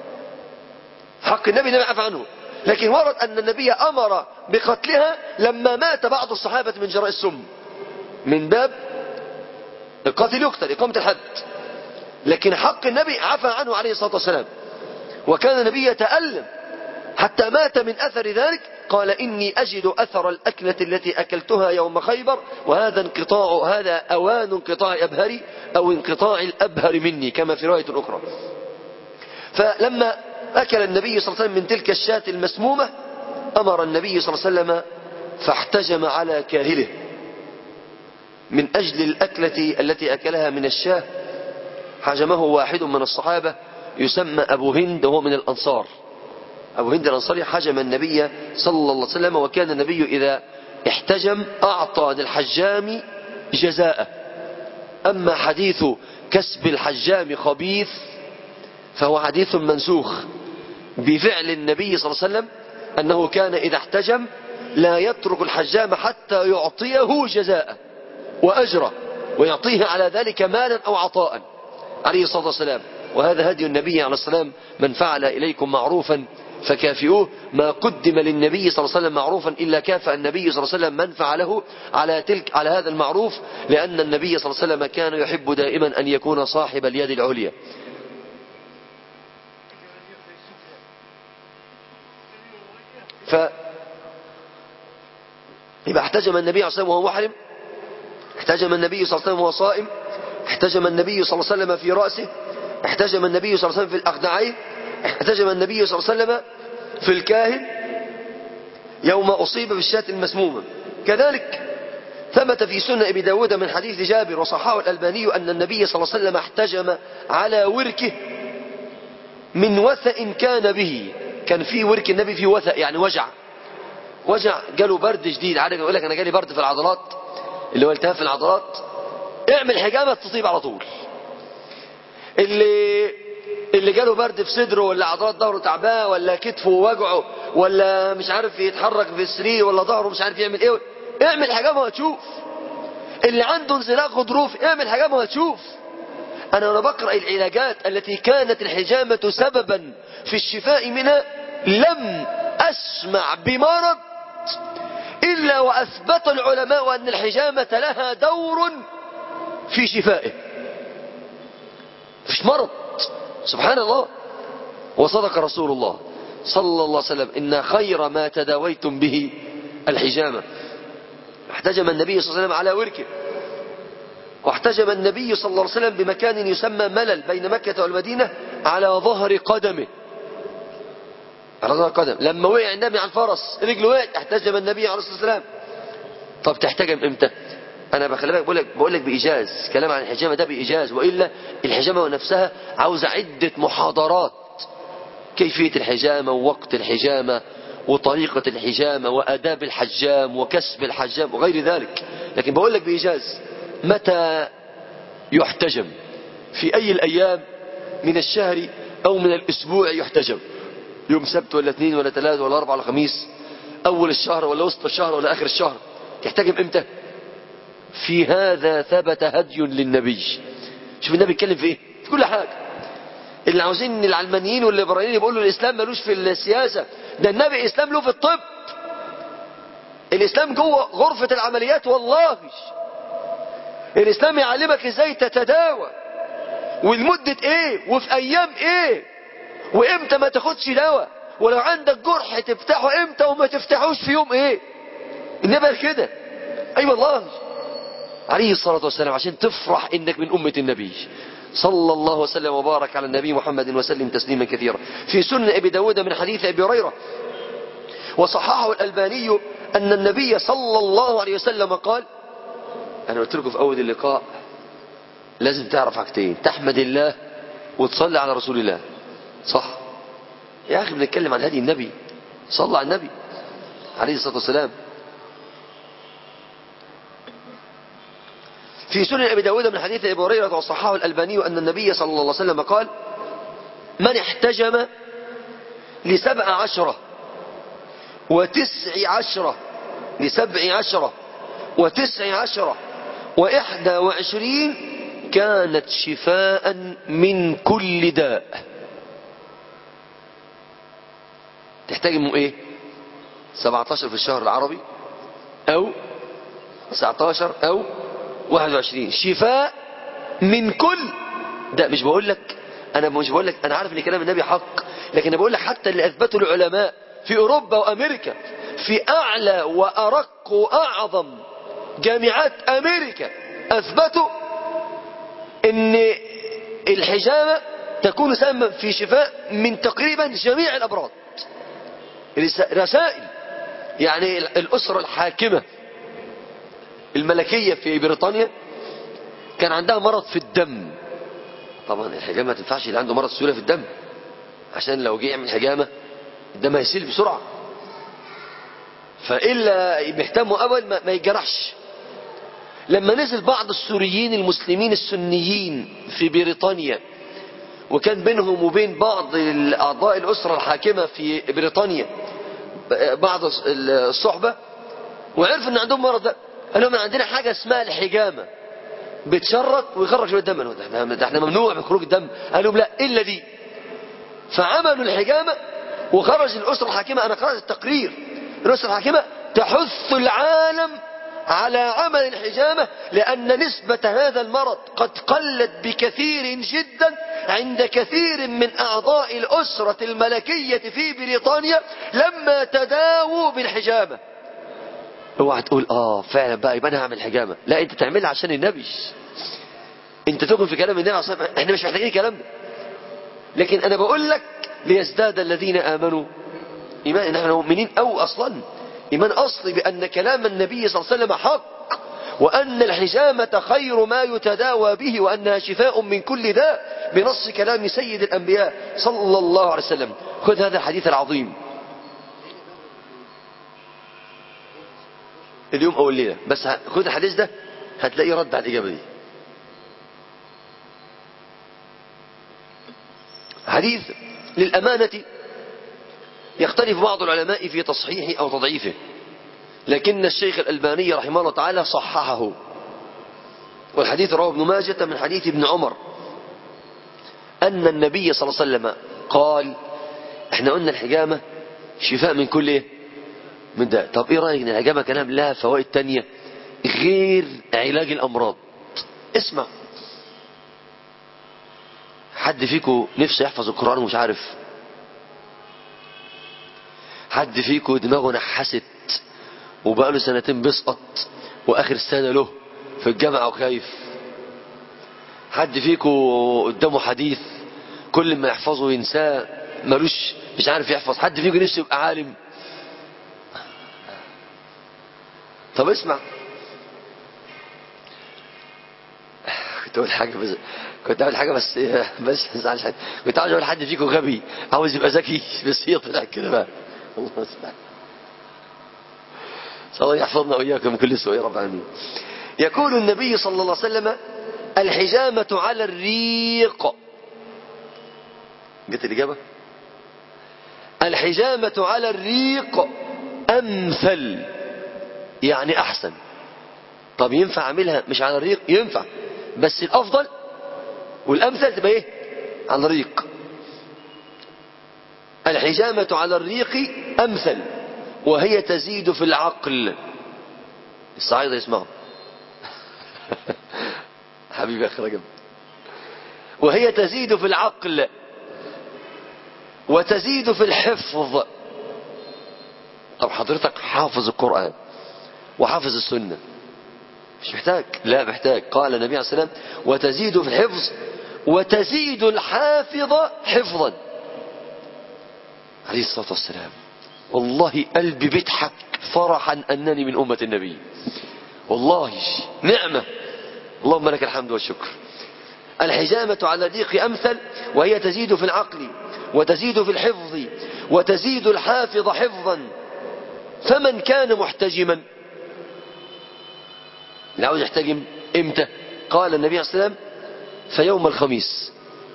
حق النبي النبي عفى عنه لكن ورد أن النبي أمر بقتلها لما مات بعض الصحابة من جراء السم من باب القاتل يقتل إقامة الحد لكن حق النبي عفى عنه عليه الصلاة والسلام وكان النبي يتألم حتى مات من أثر ذلك قال إني أجد أثر الأكلة التي أكلتها يوم خيبر وهذا انقطاع هذا أوان انقطاع أبهري أو انقطاع الأبهر مني كما في رواية أخرى فلما أكل النبي صلى الله عليه وسلم من تلك الشاة المسمومة أمر النبي صلى الله عليه وسلم فاحتجم على كاهله من أجل الأكلة التي أكلها من الشاه حجمه واحد من الصحابة يسمى أبو هند وهو من الأنصار أبو هند الأنصاري حجم النبي صلى الله عليه وسلم وكان النبي إذا احتجم أعطى للحجام جزاءه أما حديث كسب الحجام خبيث فهو حديث منسوخ بفعل النبي صلى الله عليه وسلم أنه كان إذا احتجم لا يترك الحجام حتى يعطيه جزاءه وأجره ويعطيه على ذلك مالا أو عطاء عليه الصلاة والسلام وهذا هدي النبي عليه السلام من فعل إليكم معروفا فكافئوه ما قدم للنبي صلى الله عليه وسلم معروفا إلا كافأ النبي صلى الله عليه وسلم من فعله على تلك على هذا المعروف لأن النبي صلى الله عليه وسلم كان يحب دائما أن يكون صاحب اليد العليا ف يبقى احتجم النبي صلى الله عليه وسلم وهو محرم احتجم النبي صلى الله عليه وسلم وهو صائم احتجم النبي صلى الله عليه وسلم في رأسه احتجم النبي صلى الله عليه وسلم في الأخدعين احتجم النبي صلى الله عليه وسلم في الكاهن يوم أصيب بالشاة المسمومة كذلك ثبت في سنة أبي داود من حديث جابر وصححه الألباني أن النبي صلى الله عليه وسلم احتجم على وركه من وثأ كان به كان في ورك النبي فيه وثأ يعني وجع وجع جاله برد شديد عارف يقول لك انا جالي برد في العضلات اللي هو التهاب في العضلات اعمل حجامه تصيب على طول اللي اللي جاله برد في صدره ولا عضلات ظهره تعبان ولا كتفه وجعه ولا مش عارف يتحرك في السرير ولا ظهره مش عارف يعمل ايه اعمل حجامه وهتشوف اللي عنده انزلاق غضروف اعمل حجامه وهتشوف انا وانا بقرا العلاجات التي كانت الحجامه سببا في الشفاء منها لم اسمع بمرض الا واثبت العلماء ان الحجامه لها دور في شفائه مفيش مرض سبحان الله وصدق رسول الله صلى الله عليه وسلم إن خير ما تداويتم به الحجامة احتجم النبي صلى الله عليه وسلم على وركه واحتجم النبي صلى الله عليه وسلم بمكان يسمى ملل بين مكة والمدينة على ظهر قدمه على ظهر قدم لما وقع النبي على الفرس رجله وقعت احتجم النبي عليه الصلاة والسلام طب تحتجم امتى انا بخلي بالك بقول لك بقول لك بايجاز كلام عن الحجامه ده بايجاز والا الحجامه نفسها عاوزه عده محاضرات كيفيه الحجامه ووقت الحجامه وطريقه الحجامه واداب الحجام وكسب الحجام وغير ذلك لكن بقول لك بايجاز متى يحتجم في اي الايام من الشهر او من الاسبوع يحتجم يوم سبت ولا اثنين ولا ثلاث ولا اربع ولا خميس اول الشهر ولا وسط الشهر ولا اخر الشهر تحتجم امتى في هذا ثبت هدي للنبي شوف النبي يتكلم في ايه في كل حاجة اللي عاوزين العلمانيين والليبراليين يقولوا الاسلام ملوش في السياسة ده النبي اسلام له في الطب الاسلام جوه غرفة العمليات والله الاسلام يعلمك ازاي تتداوى ولمدة ايه وفي ايام ايه وامتى ما تاخدش دواء ولو عندك جرح تفتحه امتى وما تفتحوش في يوم ايه النبي كده اي أيوة والله عليه الصلاة والسلام عشان تفرح انك من امة النبي صلى الله وسلم وبارك على النبي محمد وسلم تسليما كثيرا في سنن ابي داود من حديث ابي هريرة وصححه الالباني ان النبي صلى الله عليه وسلم قال انا قلت لكم في اول اللقاء لازم تعرف حاجتين تحمد الله وتصلي على رسول الله صح يا اخي بنتكلم عن هدي النبي صلى على النبي عليه الصلاة والسلام في سنن أبي داود من حديث أبي هريرة وصححه الألباني أن النبي صلى الله عليه وسلم قال من احتجم لسبع عشرة وتسع عشرة لسبع عشرة وتسع عشرة وإحدى وعشرين كانت شفاء من كل داء تحتجم ايه 17 في الشهر العربي او 19 او 21 شفاء من كل ده مش بقول لك انا مش بقول لك انا عارف ان كلام النبي حق لكن انا بقول لك حتى اللي اثبته العلماء في اوروبا وامريكا في اعلى وارق واعظم جامعات امريكا اثبتوا ان الحجامه تكون سببا في شفاء من تقريبا جميع الامراض رسائل يعني الاسره الحاكمه الملكية في بريطانيا كان عندها مرض في الدم طبعا الحجامة ما تنفعش اللي عنده مرض سيولة في الدم عشان لو جه يعمل حجامة الدم هيسيل بسرعة فإلا بيهتموا أول ما, ما يجرحش لما نزل بعض السوريين المسلمين السنيين في بريطانيا وكان بينهم وبين بعض أعضاء الأسرة الحاكمة في بريطانيا بعض الصحبة وعرفوا ان عندهم مرض ده قال لهم عندنا حاجة اسمها الحجامة بتشرط ويخرج شوية دم ده احنا ممنوع من خروج الدم قال لهم لا إلا دي فعملوا الحجامة وخرج الأسرة الحاكمة أنا قرأت التقرير الأسرة الحاكمة تحث العالم على عمل الحجامة لأن نسبة هذا المرض قد قلت بكثير جدا عند كثير من أعضاء الأسرة الملكية في بريطانيا لما تداووا بالحجامة اوعى تقول اه فعلا بقى يبقى انا هعمل حجامه لا انت تعملها عشان النبي انت تؤمن في كلام النبي عشان احنا مش محتاجين الكلام ده لكن انا بقول لك ليزداد الذين امنوا ايمان نحن مؤمنين او اصلا ايمان اصلي بان كلام النبي صلى الله عليه وسلم حق وأن الحجامة خير ما يتداوى به وأنها شفاء من كل داء بنص كلام سيد الأنبياء صلى الله عليه وسلم خذ هذا الحديث العظيم اليوم أو الليلة بس خذ الحديث ده هتلاقيه رد على الإجابة دي حديث للأمانة يختلف بعض العلماء في تصحيحه أو تضعيفه لكن الشيخ الألباني رحمه الله تعالى صححه والحديث رواه ابن ماجة من حديث ابن عمر أن النبي صلى الله عليه وسلم قال احنا قلنا الحجامة شفاء من كل ايه من ده طب ايه رأيك ان الحجامة كلام لها فوائد تانية غير علاج الأمراض اسمع حد فيكم نفسه يحفظ القرآن ومش عارف حد فيكم دماغه نحست وبقاله سنتين بيسقط واخر سنة له في الجامعة وخايف حد فيكم قدامه حديث كل ما يحفظه ينساه ملوش مش عارف يحفظ حد فيكم نفسه يبقى عالم طب اسمع كنت اقول حاجه بس كنت اقول حاجه بس بس ما تزعلش حد كنت عاوز اقول حد فيكم غبي عاوز يبقى ذكي بس هي طلع كده بقى الله المستعان صلى الله يحفظنا واياكم من كل سوء يا رب العالمين يقول النبي صلى الله عليه وسلم الحجامة على الريق جت الإجابة الحجامة على الريق أمثل يعني أحسن طب ينفع أعملها مش على الريق ينفع بس الأفضل والأمثل تبقى إيه على الريق الحجامة على الريق أمثل وهي تزيد في العقل الصعيدة يسمعوا حبيبي أخي رجب وهي تزيد في العقل وتزيد في الحفظ طب حضرتك حافظ القرآن وحافظ السنة مش محتاج لا محتاج قال النبي عليه الصلاة والسلام وتزيد في الحفظ وتزيد الحافظ حفظا عليه الصلاة والسلام والله قلبي بيضحك فرحا أنني من أمة النبي والله نعمة اللهم لك الحمد والشكر الحجامة على الريق أمثل وهي تزيد في العقل وتزيد في الحفظ وتزيد الحافظ حفظا فمن كان محتجما اللي عاوز يحتجم امتى قال النبي عليه الصلاة والسلام فيوم الخميس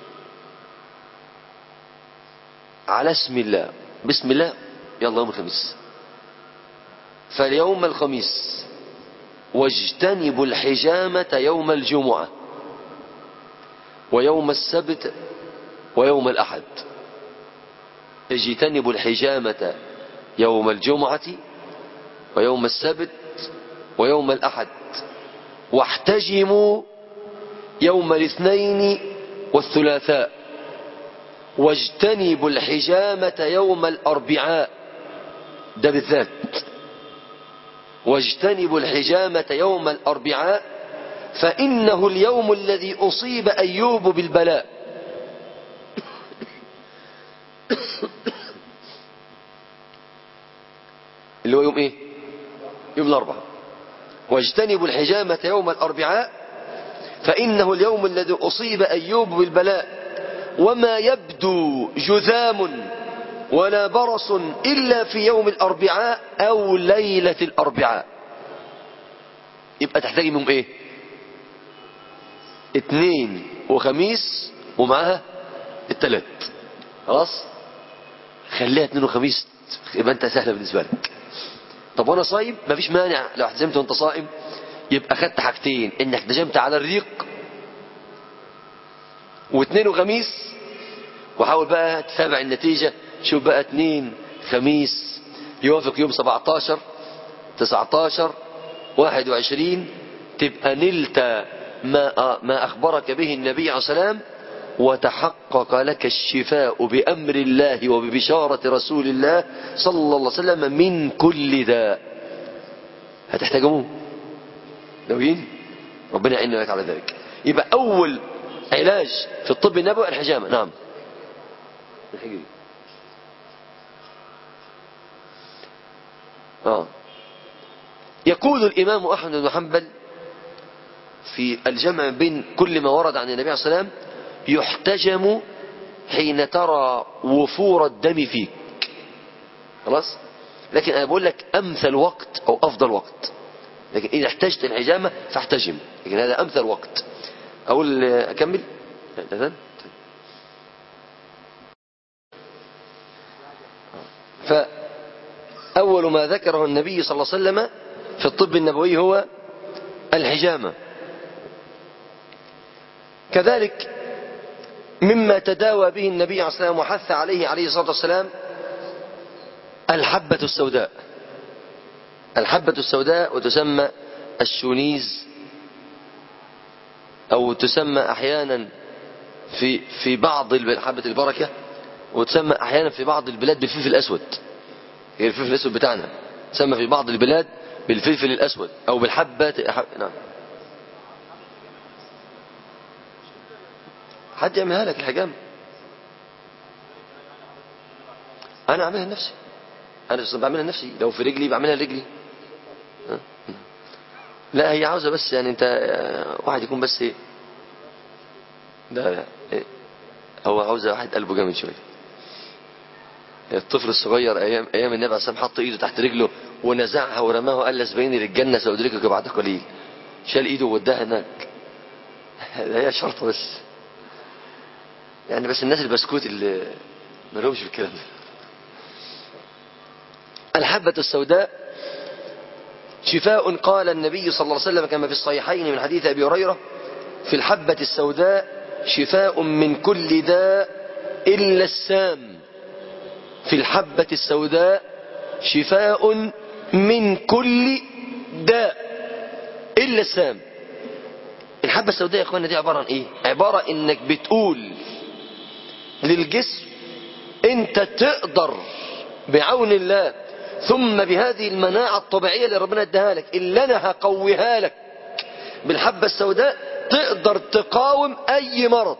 على اسم الله بسم الله يلا يوم الخميس فاليوم الخميس واجتنبوا الحجامة يوم الجمعة ويوم السبت ويوم الأحد اجتنبوا الحجامة يوم الجمعة ويوم السبت ويوم الأحد واحتجموا يوم الاثنين والثلاثاء واجتنبوا الحجامة يوم الأربعاء ده بالذات واجتنبوا الحجامة يوم الأربعاء فإنه اليوم الذي أصيب أيوب بالبلاء اللي هو يوم ايه يوم الأربعاء واجتنبوا الحجامة يوم الأربعاء فإنه اليوم الذي أصيب أيوب بالبلاء وما يبدو جذام ولا برص إلا في يوم الأربعاء أو ليلة الأربعاء يبقى تحتاج منهم إيه اتنين وخميس ومعاها التلات خلاص خليها اتنين وخميس يبقى انت سهلة بالنسبة لك طب وانا صايم مفيش مانع لو احتزمت وانت صائم يبقى خدت حاجتين انك احتجمت على الريق واثنين وخميس وحاول بقى تتابع النتيجة شوف بقى اثنين خميس يوافق يوم 17 19 21 تبقى نلت ما ما أخبرك به النبي عليه السلام وتحقق لك الشفاء بأمر الله وببشارة رسول الله صلى الله عليه وسلم من كل داء هتحتاجوه ناويين ربنا يعيننا لك على ذلك يبقى أول علاج في الطب النبوي الحجامة نعم الحجري آه. يقول الإمام أحمد بن حنبل في الجمع بين كل ما ورد عن النبي عليه الصلاة والسلام يحتجم حين ترى وفور الدم فيك خلاص لكن أنا بقول لك أمثل وقت أو أفضل وقت لكن إذا احتجت الحجامة فاحتجم لكن هذا أمثل وقت أقول أكمل لا فأول ما ذكره النبي صلى الله عليه وسلم في الطب النبوي هو الحجامة كذلك مما تداوى به النبي عليه الصلاة والسلام وحث عليه عليه الصلاة والسلام الحبة السوداء الحبة السوداء وتسمى الشونيز أو تسمى أحيانا في في بعض حبة البركة وتسمى أحيانا في بعض البلاد بالفلفل الأسود هي الفلفل الأسود بتاعنا تسمى في بعض البلاد بالفلفل الأسود أو بالحبة نعم حد يعملها لك الحجام أنا أعملها لنفسي أنا بعملها لنفسي لو في رجلي بعملها لرجلي لا هي عاوزة بس يعني أنت واحد يكون بس إيه لا لا إيه هو عاوزة واحد قلبه جامد شوية الطفل الصغير أيام أيام النبي عليه الصلاة حط إيده تحت رجله ونزعها ورماه وقال لسبيني للجنة سأدركك بعد قليل شال إيده ووداها هناك هي شرطة بس يعني بس الناس البسكوت اللي ما لهمش في الكلام ده الحبة السوداء شفاء قال النبي صلى الله عليه وسلم كما في الصحيحين من حديث أبي هريرة في الحبة السوداء شفاء من كل داء إلا السام في الحبة السوداء شفاء من كل داء إلا السام الحبة السوداء يا اخوانا دي عبارة عن ايه عبارة انك بتقول للجسم انت تقدر بعون الله ثم بهذه المناعة الطبيعية اللي ربنا اداها لك اللي انا هقويها لك بالحبة السوداء تقدر تقاوم اي مرض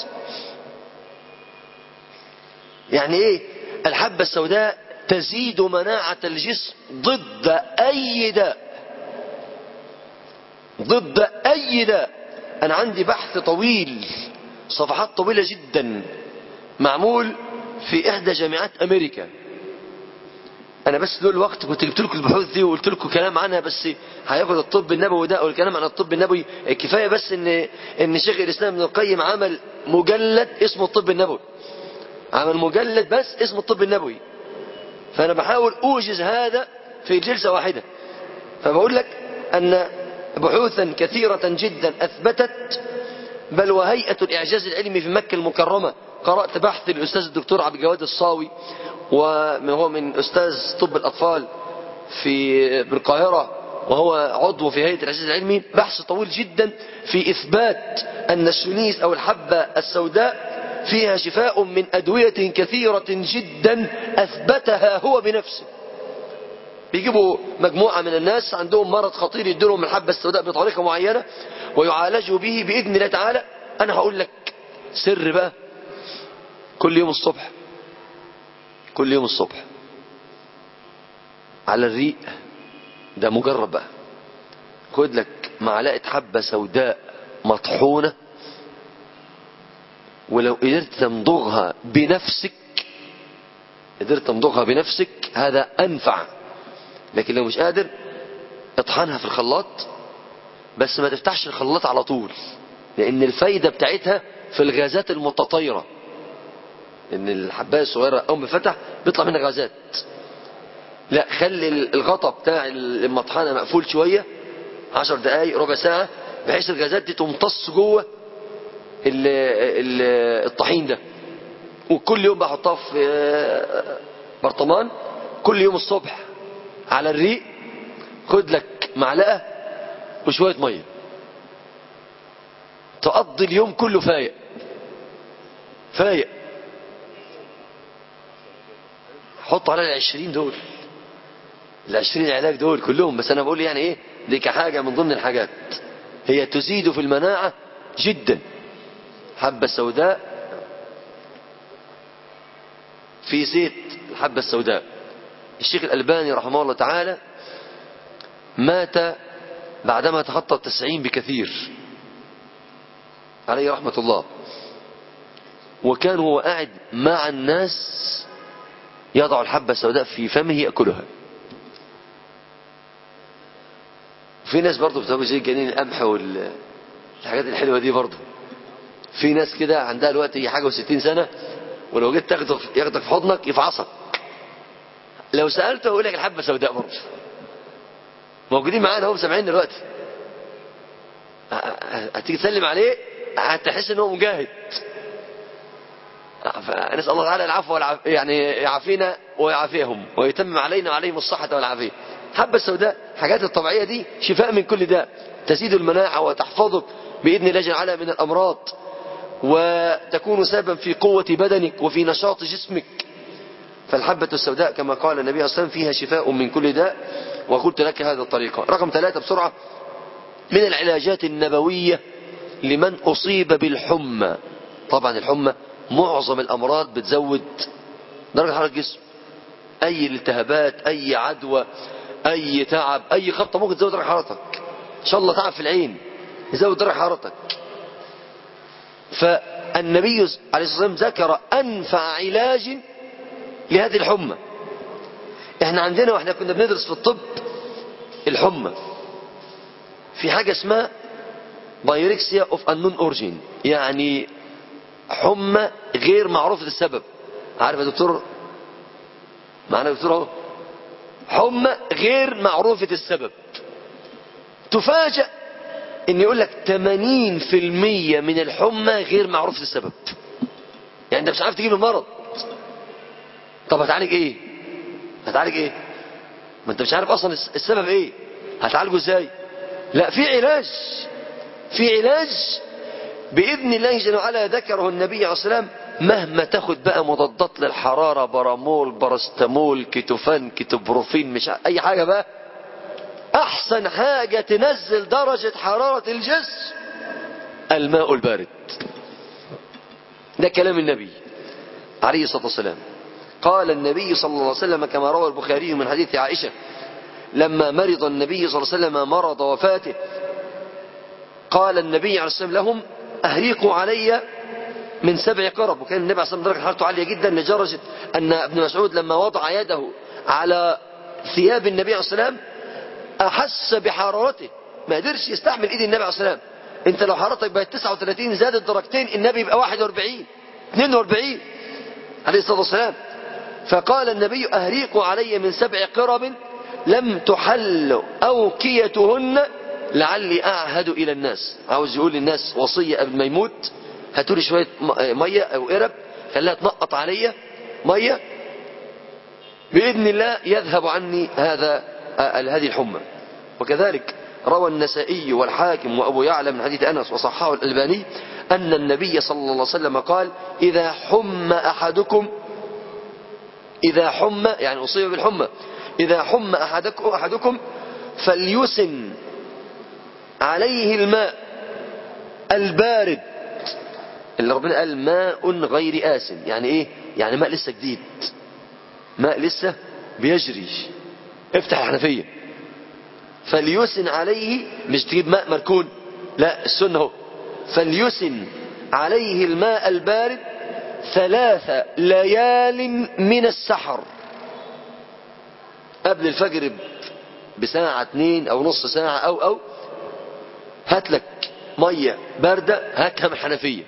يعني ايه الحبة السوداء تزيد مناعة الجسم ضد اي داء ضد اي داء انا عندي بحث طويل صفحات طويلة جدا معمول في احدى جامعات امريكا انا بس دول الوقت كنت جبت لكم البحوث دي وقلت لكم كلام عنها بس هياخد الطب النبوي ده او الكلام عن الطب النبوي كفايه بس ان ان شيخ الاسلام ابن القيم عمل مجلد اسمه الطب النبوي عمل مجلد بس اسمه الطب النبوي فانا بحاول اوجز هذا في جلسه واحده فبقول لك ان بحوثا كثيره جدا اثبتت بل وهيئه الاعجاز العلمي في مكه المكرمه قرات بحث الاستاذ الدكتور عبد الجواد الصاوي وهو من أستاذ طب الأطفال في بالقاهرة وهو عضو في هيئة الإعجاز العلمي بحث طويل جدا في إثبات أن السونيس أو الحبة السوداء فيها شفاء من أدوية كثيرة جدا أثبتها هو بنفسه بيجيبوا مجموعة من الناس عندهم مرض خطير يديلهم الحبة السوداء بطريقة معينة ويعالجوا به بإذن الله تعالى أنا هقول لك سر بقى كل يوم الصبح كل يوم الصبح على الريق ده مجرب بقى خد لك معلقة حبة سوداء مطحونة ولو قدرت تمضغها بنفسك قدرت تمضغها بنفسك هذا أنفع لكن لو مش قادر اطحنها في الخلاط بس ما تفتحش الخلاط على طول لأن الفايدة بتاعتها في الغازات المتطايره ان الحبايه الصغيره اول ما فتح بيطلع منها غازات لا خلي الغطا بتاع المطحنه مقفول شويه عشر دقايق ربع ساعه بحيث الغازات دي تمتص جوه الطحين ده وكل يوم بحطها في برطمان كل يوم الصبح على الريق خد لك معلقه وشويه ميه تقضي اليوم كله فايق فايق حط على العشرين دول العشرين علاج دول كلهم بس انا بقول يعني ايه دي كحاجة من ضمن الحاجات هي تزيد في المناعة جدا حبة سوداء في زيت الحبة السوداء الشيخ الألباني رحمه الله تعالى مات بعدما تخطى التسعين بكثير عليه رحمة الله وكان هو قاعد مع الناس يضع الحبة السوداء في فمه يأكلها في ناس برضه بتسوي زي جنين القمح والحاجات الحلوة دي برضه في ناس كده عندها الوقت هي حاجة وستين سنة ولو جيت تاخده ياخدك في حضنك يفعصك لو سألته يقول لك الحبة سوداء برضه موجودين معانا هم سامعين دلوقتي هتيجي تسلم عليه هتحس ان هو مجاهد فنسأل الله تعالى العفو والعافية يعني يعافينا ويعافيهم ويتمم علينا وعليهم الصحة والعافية حبة السوداء حاجات الطبيعية دي شفاء من كل داء تزيد المناعة وتحفظك بإذن الله جل من الأمراض وتكون سببا في قوة بدنك وفي نشاط جسمك فالحبة السوداء كما قال النبي صلى الله عليه وسلم فيها شفاء من كل داء وقلت لك هذه الطريقة رقم ثلاثة بسرعة من العلاجات النبوية لمن أصيب بالحمى طبعا الحمى معظم الأمراض بتزود درجة حرارة الجسم أي التهابات أي عدوى أي تعب أي خبطة ممكن تزود درجة حرارتك إن شاء الله تعب في العين يزود درجة حرارتك فالنبي عليه الصلاة والسلام ذكر أنفع علاج لهذه الحمى احنا عندنا واحنا كنا بندرس في الطب الحمى في حاجة اسمها بايركسيا اوف انون اورجين يعني حمى غير معروفة السبب عارف يا دكتور معنا دكتور اهو حمى غير معروفة السبب تفاجأ ان يقول لك 80% من الحمى غير معروفة السبب يعني انت مش عارف تجيب المرض طب هتعالج ايه هتعالج ايه ما انت مش عارف اصلا السبب ايه هتعالجه ازاي لا في علاج في علاج بإذن الله جل وعلا ذكره النبي عليه الصلاة والسلام مهما تاخد بقى مضادات للحرارة برامول برستامول كيتوفان كيتوبروفين مش أي حاجة بقى أحسن حاجة تنزل درجة حرارة الجسم الماء البارد ده كلام النبي عليه الصلاة والسلام قال النبي صلى الله عليه وسلم كما روى البخاري من حديث عائشة لما مرض النبي صلى الله عليه وسلم مرض وفاته قال النبي عليه الصلاة والسلام لهم أهريقوا علي من سبع قرب وكان النبي عليه الصلاة والسلام درجة حرارته عالية جدا لدرجة أن ابن مسعود لما وضع يده على ثياب النبي عليه الصلاة والسلام أحس بحرارته ما قدرش يستحمل إيد النبي عليه الصلاة والسلام أنت لو حرارتك بقت 39 زادت درجتين النبي يبقى 41 42 عليه الصلاة والسلام فقال النبي أهريقوا علي من سبع قرب لم تحل أوكيتهن لعلي أعهد إلى الناس عاوز يقول للناس وصية قبل ما يموت هاتولي شوية مية أو قرب خليها تنقط عليا مية بإذن الله يذهب عني هذا هذه الحمى وكذلك روى النسائي والحاكم وأبو يعلى من حديث أنس وصححه الألباني أن النبي صلى الله عليه وسلم قال إذا حم أحدكم إذا حم يعني أصيب بالحمى إذا حم أحدكم, أحدكم فليسن عليه الماء البارد اللي ربنا قال ماء غير آسن يعني ايه يعني ماء لسه جديد ماء لسه بيجري افتح الحنفية فليسن عليه مش تجيب ماء مركون لا السنة هو فليسن عليه الماء البارد ثلاث ليال من السحر قبل الفجر بساعة اتنين او نص ساعة او او هات لك مية باردة هاتها من الحنفية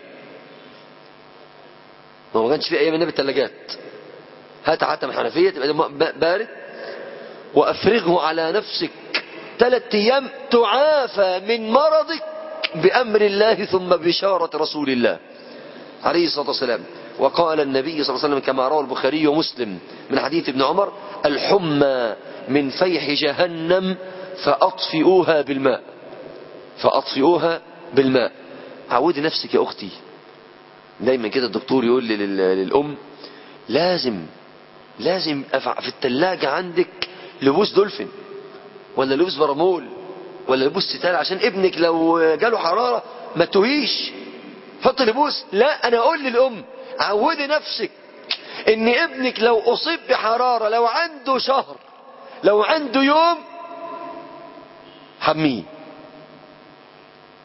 ما كانش في ايام النبي الثلاجات هات هاتها من الحنفية تبقى ماء بارد وافرغه على نفسك ثلاث ايام تعافى من مرضك بامر الله ثم بشارة رسول الله عليه الصلاة والسلام وقال النبي صلى الله عليه وسلم كما روى البخاري ومسلم من حديث ابن عمر الحمى من فيح جهنم فأطفئوها بالماء فأطفئوها بالماء عودي نفسك يا أختي دايما كده الدكتور يقول لي للأم لازم لازم في التلاجة عندك لبوس دولفين ولا لبوس برامول ولا لبوس ستال عشان ابنك لو جاله حرارة ما تهيش حط لبوس لا انا اقول للام عودي نفسك ان ابنك لو اصيب بحرارة لو عنده شهر لو عنده يوم حميه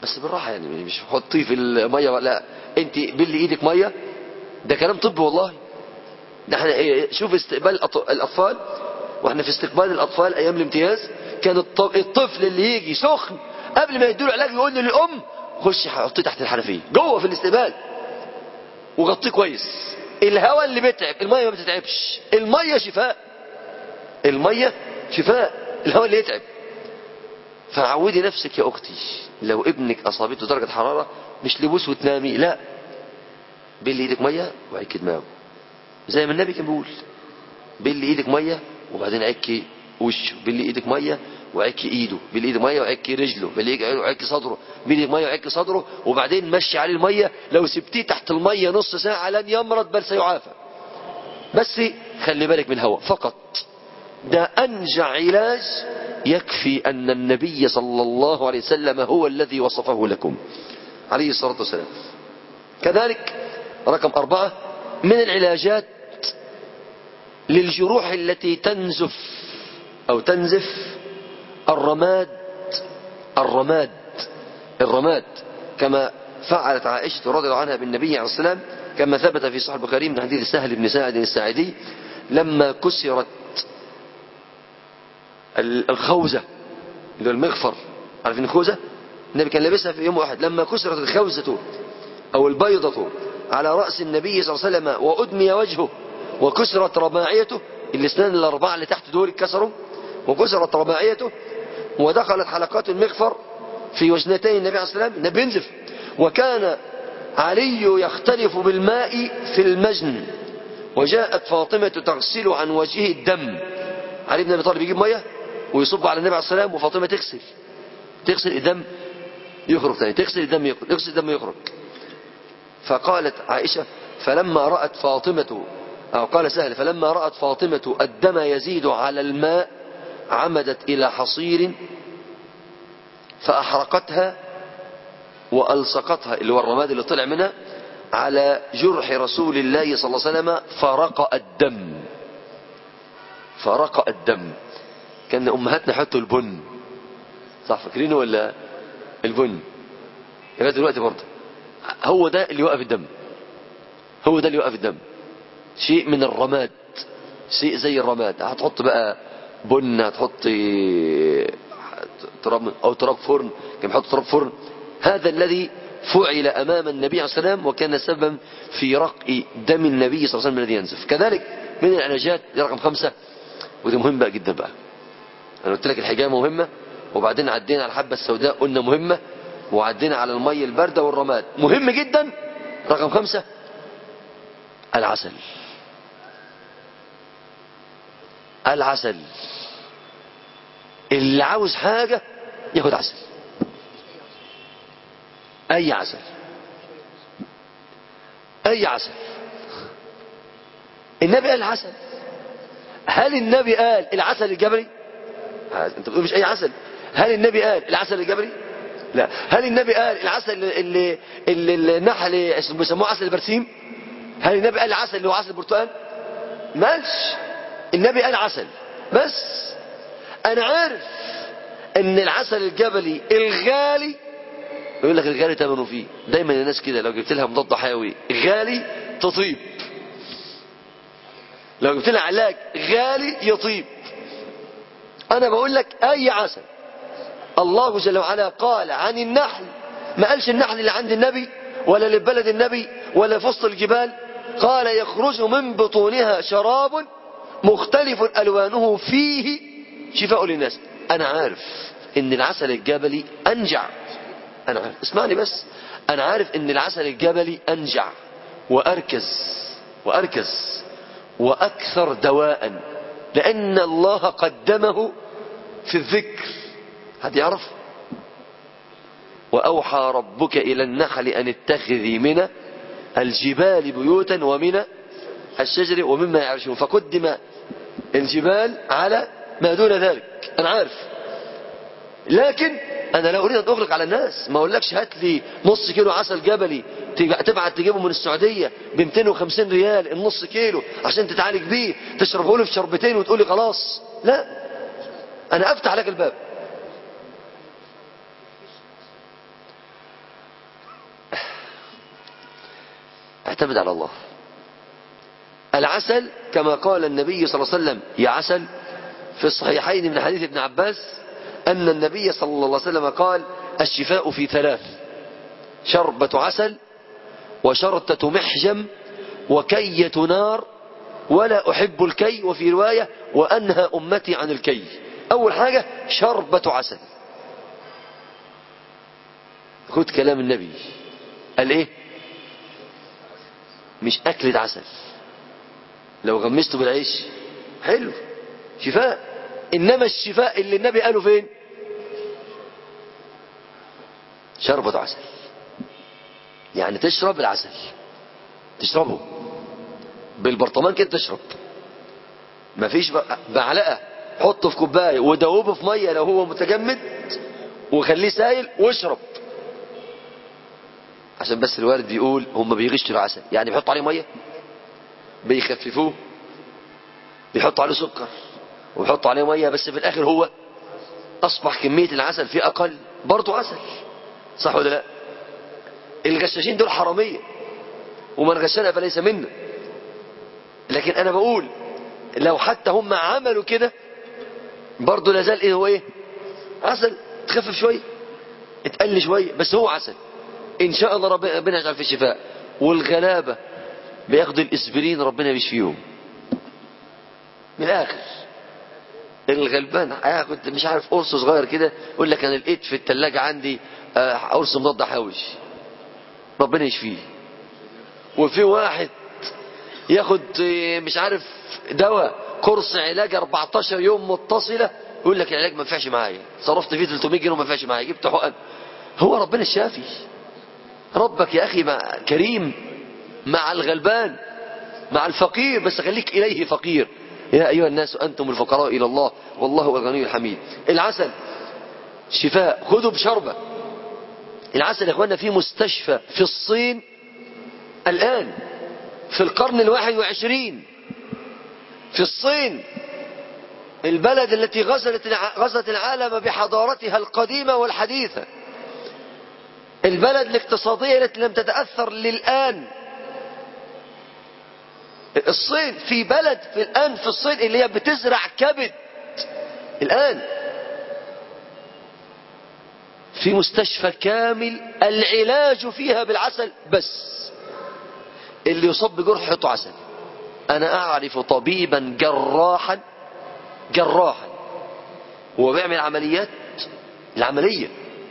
بس بالراحة يعني مش حطيه في المية لا انت بلي ايدك مية ده كلام طب والله ده احنا ايه شوف استقبال الأط- الاطفال واحنا في استقبال الاطفال ايام الامتياز كان الط- الطفل اللي يجي سخن قبل ما يديله علاج يقول للام خش حطيه تحت الحنفيه جوه في الاستقبال وغطيه كويس الهواء اللي بيتعب الميه ما بتتعبش الميه شفاء الميه شفاء الهواء اللي يتعب فعودي نفسك يا اختي لو ابنك اصابته درجه حراره مش لبوس وتنامي لا بلي ايدك ميه وعكي دماغه زي ما النبي كان بيقول بلي ايدك ميه وبعدين عكي وشه بلي ايدك ميه وعكي ايده بلي ايدك ميه وعكي رجله بلي ايدك وعكي صدره بلي ايدك ميه وعكي صدره وبعدين مشي عليه الميه لو سبتيه تحت الميه نص ساعه لن يمرض بل سيعافى بس خلي بالك من الهواء فقط ده أنجع علاج يكفي أن النبي صلى الله عليه وسلم هو الذي وصفه لكم عليه الصلاة والسلام كذلك رقم أربعة من العلاجات للجروح التي تنزف أو تنزف الرماد الرماد الرماد كما فعلت عائشة رضي الله عنها بالنبي عليه السلام كما ثبت في صحيح البخاري من حديث سهل بن ساعد الساعدي لما كسرت الخوذة اللي هو المغفر عارفين الخوذة النبي كان لابسها في يوم واحد لما كسرت الخوذة أو البيضة على رأس النبي صلى الله عليه وسلم وأدمي وجهه وكسرت رباعيته الاسنان الأربعة اللي تحت دول اتكسروا وكسرت رباعيته ودخلت حلقات المغفر في وجنتي النبي عليه الصلاة والسلام النبي ينزف وكان علي يختلف بالماء في المجن وجاءت فاطمة تغسل عن وجهه الدم علي بن ابي طالب يجيب ميه ويصب على النبي عليه الصلاه والسلام وفاطمه تغسل تغسل الدم يخرج ثاني تغسل الدم يخرج تغسل الدم يخرج فقالت عائشه فلما رات فاطمه او قال سهل فلما رات فاطمه الدم يزيد على الماء عمدت الى حصير فاحرقتها والصقتها اللي هو الرماد اللي طلع منها على جرح رسول الله صلى الله عليه وسلم فرق الدم فرق الدم كان امهاتنا يحطوا البن صح فاكرينه ولا البن لغايه دلوقتي برضه هو ده اللي يوقف الدم هو ده اللي يوقف الدم شيء من الرماد شيء زي الرماد هتحط بقى بن هتحط تراب او تراب فرن كان بيحط تراب فرن هذا الذي فعل امام النبي عليه الصلاه والسلام وكان سببا في رق دم النبي صلى الله عليه وسلم الذي ينزف كذلك من العلاجات دي رقم خمسه ودي مهم بقى جدا بقى انا قلت لك الحجامه مهمه وبعدين عدينا على الحبه السوداء قلنا مهمه وعدينا على الميه البارده والرماد مهم جدا رقم خمسه العسل العسل اللي عاوز حاجه ياخد عسل اي عسل اي عسل النبي قال عسل هل النبي قال العسل الجبلي انت بتقول مش اي عسل هل النبي قال العسل الجبلي لا هل النبي قال العسل اللي, اللي, اللي النحل بيسموه عسل البرسيم هل النبي قال العسل اللي هو عسل البرتقال ما قالش النبي قال عسل بس انا عارف ان العسل الجبلي الغالي يقول لك الغالي ثمنه فيه دايما الناس كده لو جبت لها مضاد حيوي غالي تطيب لو جبت لها علاج غالي يطيب انا بقول لك اي عسل الله جل وعلا قال عن النحل ما قالش النحل اللي عند النبي ولا اللي بلد النبي ولا في وسط الجبال قال يخرج من بطونها شراب مختلف الوانه فيه شفاء للناس انا عارف ان العسل الجبلي انجع انا عارف اسمعني بس انا عارف ان العسل الجبلي انجع واركز واركز واكثر دواء لان الله قدمه في الذكر حد يعرف واوحى ربك الى النحل ان اتخذي من الجبال بيوتا ومن الشجر ومما يعرشون فقدم الجبال على ما دون ذلك انا عارف لكن انا لا اريد ان اغلق على الناس ما اقولكش هات لي نص كيلو عسل جبلي تبعت تجيبه من السعوديه ب 250 ريال النص كيلو عشان تتعالج بيه تشربه لي في شربتين وتقول لي خلاص لا انا افتح لك الباب اعتمد على الله العسل كما قال النبي صلى الله عليه وسلم يا عسل في الصحيحين من حديث ابن عباس أن النبي صلى الله عليه وسلم قال الشفاء في ثلاث شربة عسل وشرطة محجم وكية نار ولا أحب الكي وفي رواية وأنهى أمتي عن الكي أول حاجة شربة عسل خد كلام النبي قال إيه مش أكلة عسل لو غمسته بالعيش حلو شفاء إنما الشفاء اللي النبي قاله فين شربة عسل يعني تشرب العسل تشربه بالبرطمان كده تشرب مفيش معلقه حطه في كوبايه ودوبه في ميه لو هو متجمد وخليه سايل واشرب عشان بس الوارد بيقول هم بيغشوا العسل يعني بيحطوا عليه ميه بيخففوه بيحطوا عليه سكر ويحطوا عليه ميه بس في الاخر هو اصبح كميه العسل فيه اقل برضه عسل صح ولا لا الغشاشين دول حراميه ومن غشنا فليس منا لكن انا بقول لو حتى هم عملوا كده برضه لازال ايه هو ايه عسل تخفف شويه اتقل شويه بس هو عسل ان شاء الله ربنا يجعل فيه شفاء والغلابه بياخدوا الاسبرين ربنا يشفيهم من الاخر الغلبان آه كنت مش عارف قرص صغير كده يقول لك انا لقيت في الثلاجه عندي آه قرص مضاد حيوي ربنا يشفيه وفي واحد ياخد مش عارف دواء كورس علاج 14 يوم متصلة يقول لك العلاج ما ينفعش معايا صرفت فيه 300 جنيه وما ينفعش معايا جبت حقن هو ربنا الشافي ربك يا أخي مع كريم مع الغلبان مع الفقير بس خليك إليه فقير يا أيها الناس أنتم الفقراء إلى الله والله هو الغني الحميد العسل شفاء خذوا بشربة العسل يا اخوانا في مستشفى في الصين الآن في القرن الواحد وعشرين في الصين البلد التي غزلت غزت العالم بحضارتها القديمة والحديثة البلد الاقتصادية التي لم تتأثر للآن الصين في بلد في الآن في الصين اللي هي بتزرع كبد الآن في مستشفى كامل العلاج فيها بالعسل بس اللي يصاب بجرح يحطه عسل انا اعرف طبيبا جراحا جراحا هو بيعمل عمليات العملية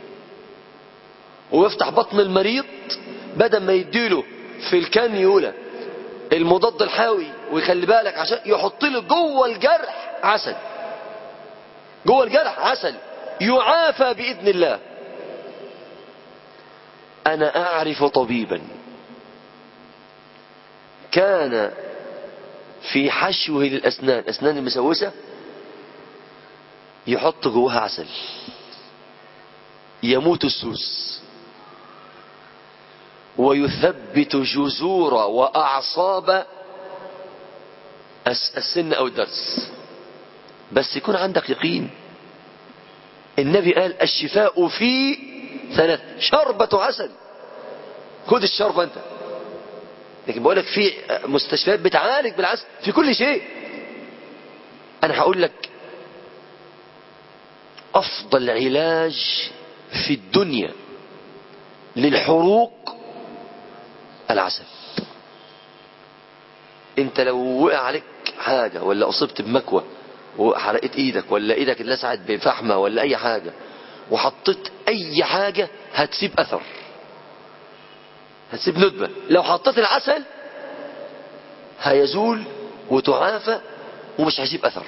ويفتح بطن المريض بدل ما يديله في الكانيولا المضاد الحيوي ويخلي بالك عشان يحط له جوه الجرح عسل جوه الجرح عسل يعافى بإذن الله أنا أعرف طبيبا كان في حشوه للأسنان أسنان المسوسة يحط جواها عسل يموت السوس ويثبت جذور وأعصاب السن أو الدرس بس يكون عندك يقين النبي قال الشفاء في ثلاث شربة عسل خد الشربة انت لكن بقول لك في مستشفيات بتعالج بالعسل في كل شيء انا هقول لك افضل علاج في الدنيا للحروق العسل انت لو وقع عليك حاجة ولا اصبت بمكوى وحرقت ايدك ولا ايدك اتلسعت بفحمة ولا اي حاجة وحطيت اي حاجة هتسيب اثر هتسيب ندبة لو حطيت العسل هيزول وتعافى ومش هيسيب اثر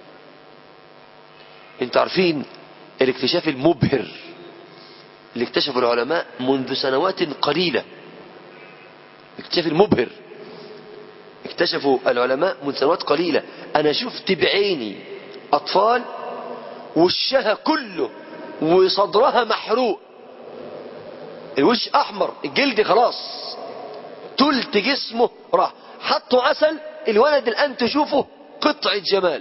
انتوا عارفين الاكتشاف المبهر اللي اكتشفه العلماء منذ سنوات قليلة الاكتشاف المبهر اكتشفوا العلماء من سنوات قليلة انا شفت بعيني اطفال وشها كله وصدرها محروق الوش احمر الجلد خلاص تلت جسمه راح حطوا عسل الولد الان تشوفه قطعة جمال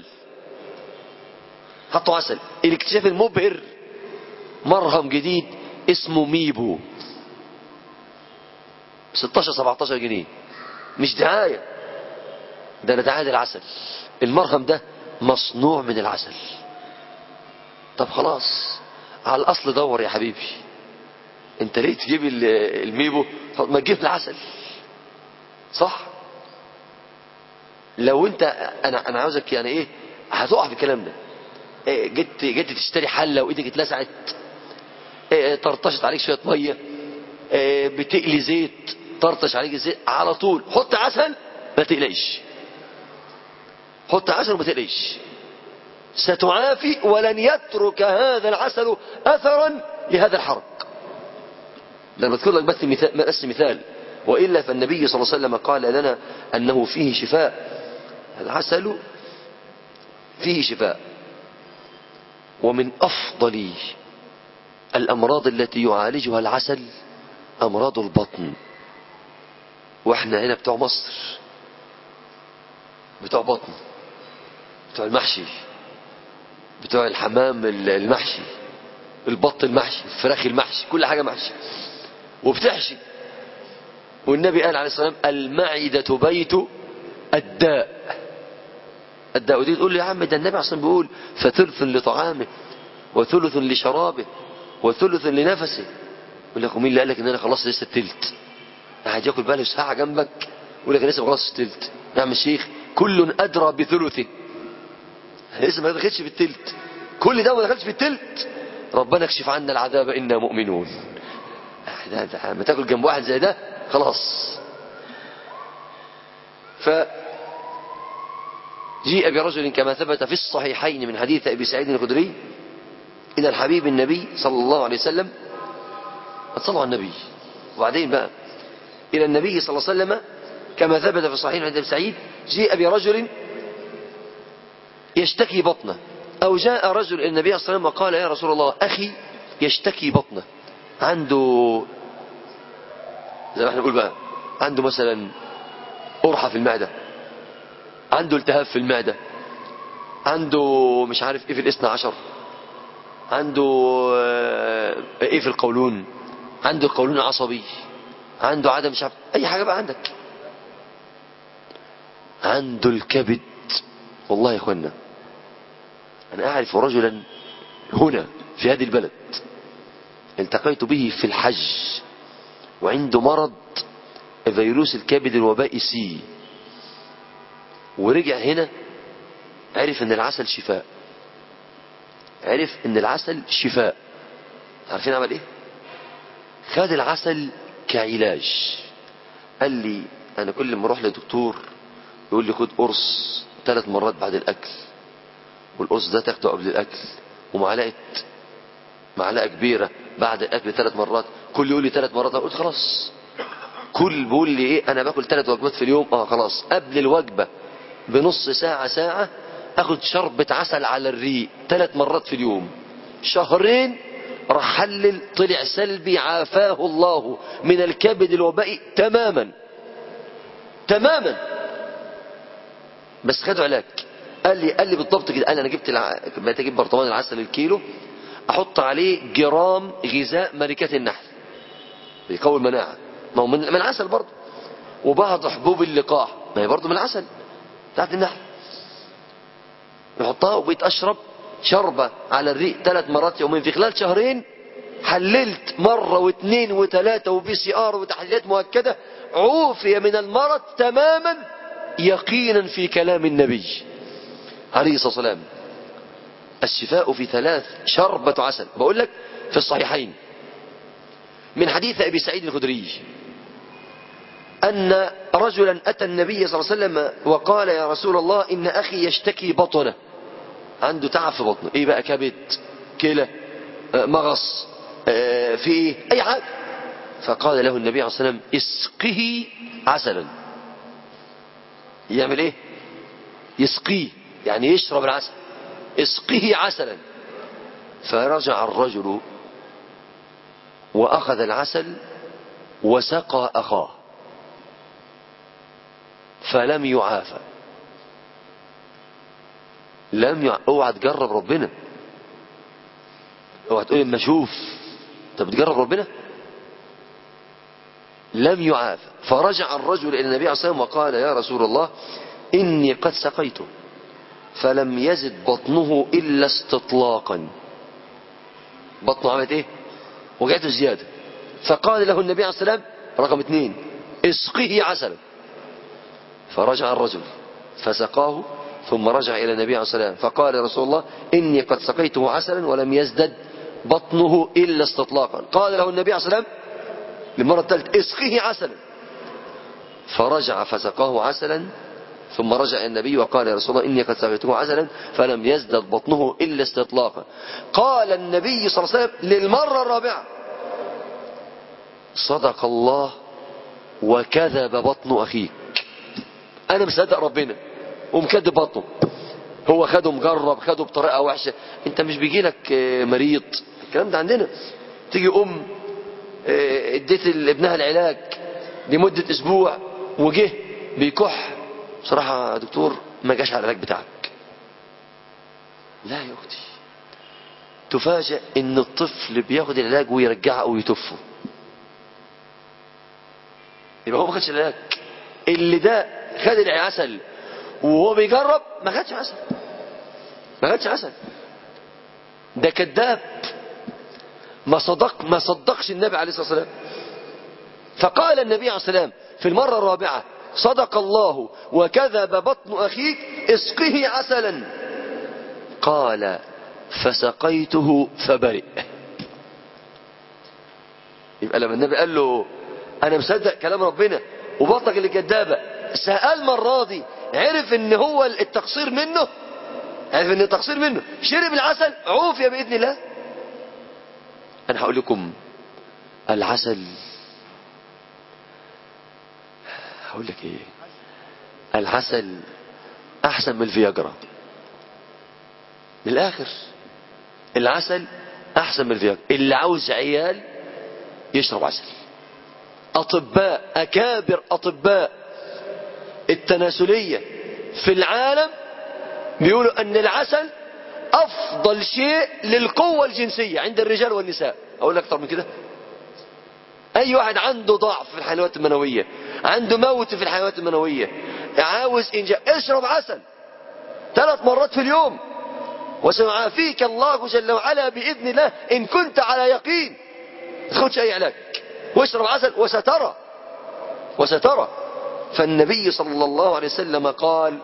حطوا عسل الاكتشاف المبهر مرهم جديد اسمه ميبو 16 17 جنيه مش دعاية ده انا دعاية العسل المرهم ده مصنوع من العسل طب خلاص على الاصل دور يا حبيبي انت ليه تجيب ال- الميبو ما تجيب العسل صح لو انت انا انا عاوزك يعني ايه هتقع في الكلام ده إيه، جيت جيت تشتري حله وايدك اتلسعت إيه، طرطشت عليك شويه ميه إيه، بتقلي زيت طرطش عليك الزيت على طول حط عسل ما تقلقش حط عسل وما تقلقش ستعافي ولن يترك هذا العسل اثرا لهذا الحرق ده أنا بذكر لك بس مثال, بس مثال وإلا فالنبي صلى الله عليه وسلم قال لنا أنه فيه شفاء العسل فيه شفاء ومن أفضل الأمراض التي يعالجها العسل أمراض البطن وإحنا هنا بتوع مصر بتوع بطن بتوع المحشي بتوع الحمام المحشي البط المحشي الفراخ المحشي كل حاجة محشي وبتحشي والنبي قال عليه الصلاة والسلام المعدة بيت الداء الداء ودي تقول لي يا عم ده النبي اصلا بيقول فثلث لطعامه وثلث لشرابه وثلث لنفسه يقول لك ومين اللي قال لك ان انا خلصت لسه التلت قاعد ياكل بقى له ساعه جنبك يقول لك انا لسه ما خلصتش التلت يا عم الشيخ كل ادرى بثلثه لسه ما دخلش في التلت كل ده ما دخلش في التلت ربنا اكشف عنا العذاب انا مؤمنون ده ده لما تاكل جنب واحد زي ده خلاص ف جيء برجل كما ثبت في الصحيحين من حديث ابي سعيد الخدري الى الحبيب النبي صلى الله عليه وسلم صلوا على النبي وبعدين بقى الى النبي صلى الله عليه وسلم كما ثبت في الصحيح عند ابي سعيد جيء برجل يشتكي بطنه او جاء رجل الى النبي صلى الله عليه وسلم وقال يا رسول الله اخي يشتكي بطنه عنده زي ما احنا نقول بقى عنده مثلا قرحة في المعدة عنده التهاب في المعدة عنده مش عارف ايه في الاثنى عشر عنده آه، ايه في القولون عنده القولون العصبي عنده عدم مش عارف اي حاجة بقى عندك عنده الكبد والله يا اخوانا انا اعرف رجلا هنا في هذه البلد التقيت به في الحج وعنده مرض فيروس الكبد الوبائي سي ورجع هنا عرف ان العسل شفاء عرف ان العسل شفاء عارفين عمل ايه خد العسل كعلاج قال لي انا كل ما اروح لدكتور يقول لي خد قرص ثلاث مرات بعد الاكل والقرص ده تاخده قبل الاكل ومعلقه معلقه كبيره بعد الاكل ثلاث مرات كل يقول لي ثلاث مرات قلت خلاص كل بيقول لي ايه انا باكل ثلاث وجبات في اليوم اه خلاص قبل الوجبه بنص ساعه ساعه اخد شربة عسل على الريق ثلاث مرات في اليوم شهرين راح حلل طلع سلبي عافاه الله من الكبد الوبائي تماما تماما بس خدوا علاج قال لي قال لي بالضبط كده قال لي انا جبت الع... بقيت اجيب برطمان العسل الكيلو احط عليه جرام غذاء ملكات النحل بيقوي المناعه ما هو من من العسل برضه وبعض حبوب اللقاح ما هي برضه من العسل بتاعت النحل يحطها وبقيت اشرب شربة على الريق ثلاث مرات يومين في خلال شهرين حللت مرة واثنين وثلاثة وبي سي ار وتحليلات مؤكدة عوفي من المرض تماما يقينا في كلام النبي عليه الصلاة والسلام الشفاء في ثلاث شربة عسل بقول لك في الصحيحين من حديث أبي سعيد الخدري أن رجلا أتى النبي صلى الله عليه وسلم وقال يا رسول الله إن أخي يشتكي بطنه عنده تعب في بطنه إيه بقى كبد كلى آه، مغص آه، في إيه أي حاجة فقال له النبي عليه الصلاة والسلام اسقه عسلا يعمل إيه يسقيه يعني يشرب العسل اسقه عسلا فرجع الرجل وأخذ العسل وسقى أخاه فلم يعافى لم يع... اوعى تجرب ربنا اوعى تقول اما اشوف طب بتجرب ربنا لم يعافى فرجع الرجل إلى النبي عليه الصلاة والسلام وقال يا رسول الله إني قد سقيته فلم يزد بطنه إلا استطلاقا بطنه عملت إيه وجعته زيادة فقال له النبي عليه الصلاة والسلام رقم اثنين اسقه عسلا فرجع الرجل فسقاه ثم رجع إلى النبي عليه الصلاة والسلام فقال رسول الله إني قد سقيته عسلا ولم يزدد بطنه إلا استطلاقا قال له النبي عليه الصلاة والسلام للمرة الثالثة اسقه عسلا فرجع فسقاه عسلا ثم رجع النبي وقال يا رسول الله إني قد سقيته عسلا فلم يزدد بطنه إلا استطلاقا قال النبي صلى الله عليه وسلم للمرة الرابعة صدق الله وكذب بطن أخيك أنا مصدق ربنا ومكذب بطنه هو خده مجرب خده بطريقة وحشة انت مش بيجي لك مريض الكلام ده عندنا تيجي أم اديت لابنها العلاج لمدة أسبوع وجه بيكح بصراحة يا دكتور ما جاش على العلاج بتاعك لا يا أختي تفاجأ ان الطفل بياخد العلاج ويرجعه او يتفه يبقى هو ما خدش العلاج اللي ده خد العسل وهو بيجرب ما خدش عسل ما خدش عسل ده كذاب ما صدق ما صدقش النبي عليه الصلاه والسلام فقال النبي عليه الصلاه والسلام في المره الرابعه صدق الله وكذب بطن اخيك اسقه عسلا قال فسقيته فبرئ يبقى لما النبي قال له انا مصدق كلام ربنا وبطنك اللي كدابه سأل مرة دي عرف ان هو التقصير منه عرف ان التقصير منه شرب العسل عوفي بإذن الله انا هقول لكم العسل هقول لك ايه العسل احسن من الفياجرا من الاخر العسل احسن من الفياجرا اللي عاوز عيال يشرب عسل اطباء اكابر اطباء التناسلية في العالم بيقولوا ان العسل افضل شيء للقوة الجنسية عند الرجال والنساء اقول لك اكتر من كده اي واحد عنده ضعف في الحيوانات المنوية عنده موت في الحيوانات المنوية عاوز انجاب اشرب عسل ثلاث مرات في اليوم وسيعافيك الله جل وعلا باذن الله ان كنت على يقين ما تاخدش اي علاج واشرب عسل وسترى وسترى فالنبي صلى الله عليه وسلم قال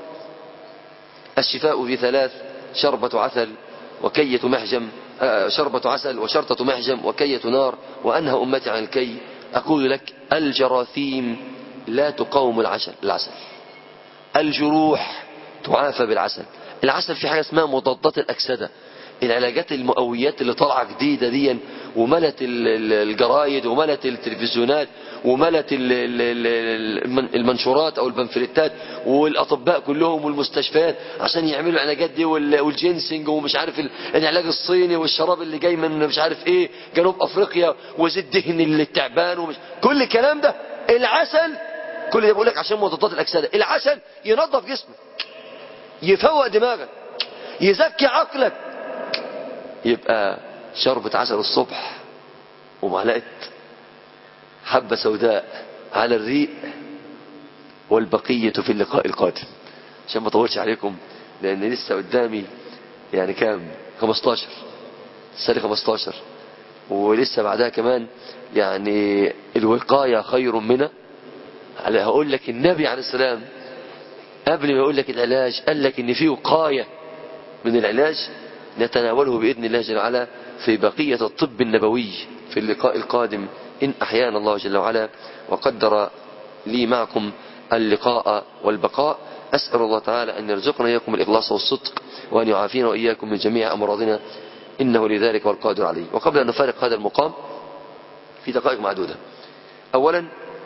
الشفاء في ثلاث شربة عسل وكية محجم شربة عسل وشرطة محجم وكية نار وأنهى أمتي عن الكي أقول لك الجراثيم لا تقاوم العسل العسل الجروح تعافى بالعسل العسل في حاجة اسمها مضادات الأكسدة العلاجات المقويات اللي طالعه جديده دي وملت الجرايد وملت التلفزيونات وملت المنشورات او البنفلتات والاطباء كلهم والمستشفيات عشان يعملوا العلاجات دي والجينسنج ومش عارف العلاج الصيني والشراب اللي جاي من مش عارف ايه جنوب افريقيا وزيت دهن للتعبان ومش كل الكلام ده العسل كل ده بقول لك عشان مضادات الاكسده العسل ينظف جسمك يفوق دماغك يزكي عقلك يبقى شربة عسل الصبح ومعلقة حبة سوداء على الريق والبقية في اللقاء القادم عشان ما اطولش عليكم لان لسه قدامي يعني كام 15 السنة 15 ولسه بعدها كمان يعني الوقاية خير منها هقول لك النبي عليه السلام قبل ما يقول لك العلاج قال لك ان في وقاية من العلاج نتناوله بإذن الله جل وعلا في بقية الطب النبوي في اللقاء القادم إن أحيانا الله جل وعلا وقدر لي معكم اللقاء والبقاء أسأل الله تعالى أن يرزقنا إياكم الإخلاص والصدق وأن يعافينا وإياكم من جميع أمراضنا إنه لذلك والقادر عليه وقبل أن نفارق هذا المقام في دقائق معدودة أولا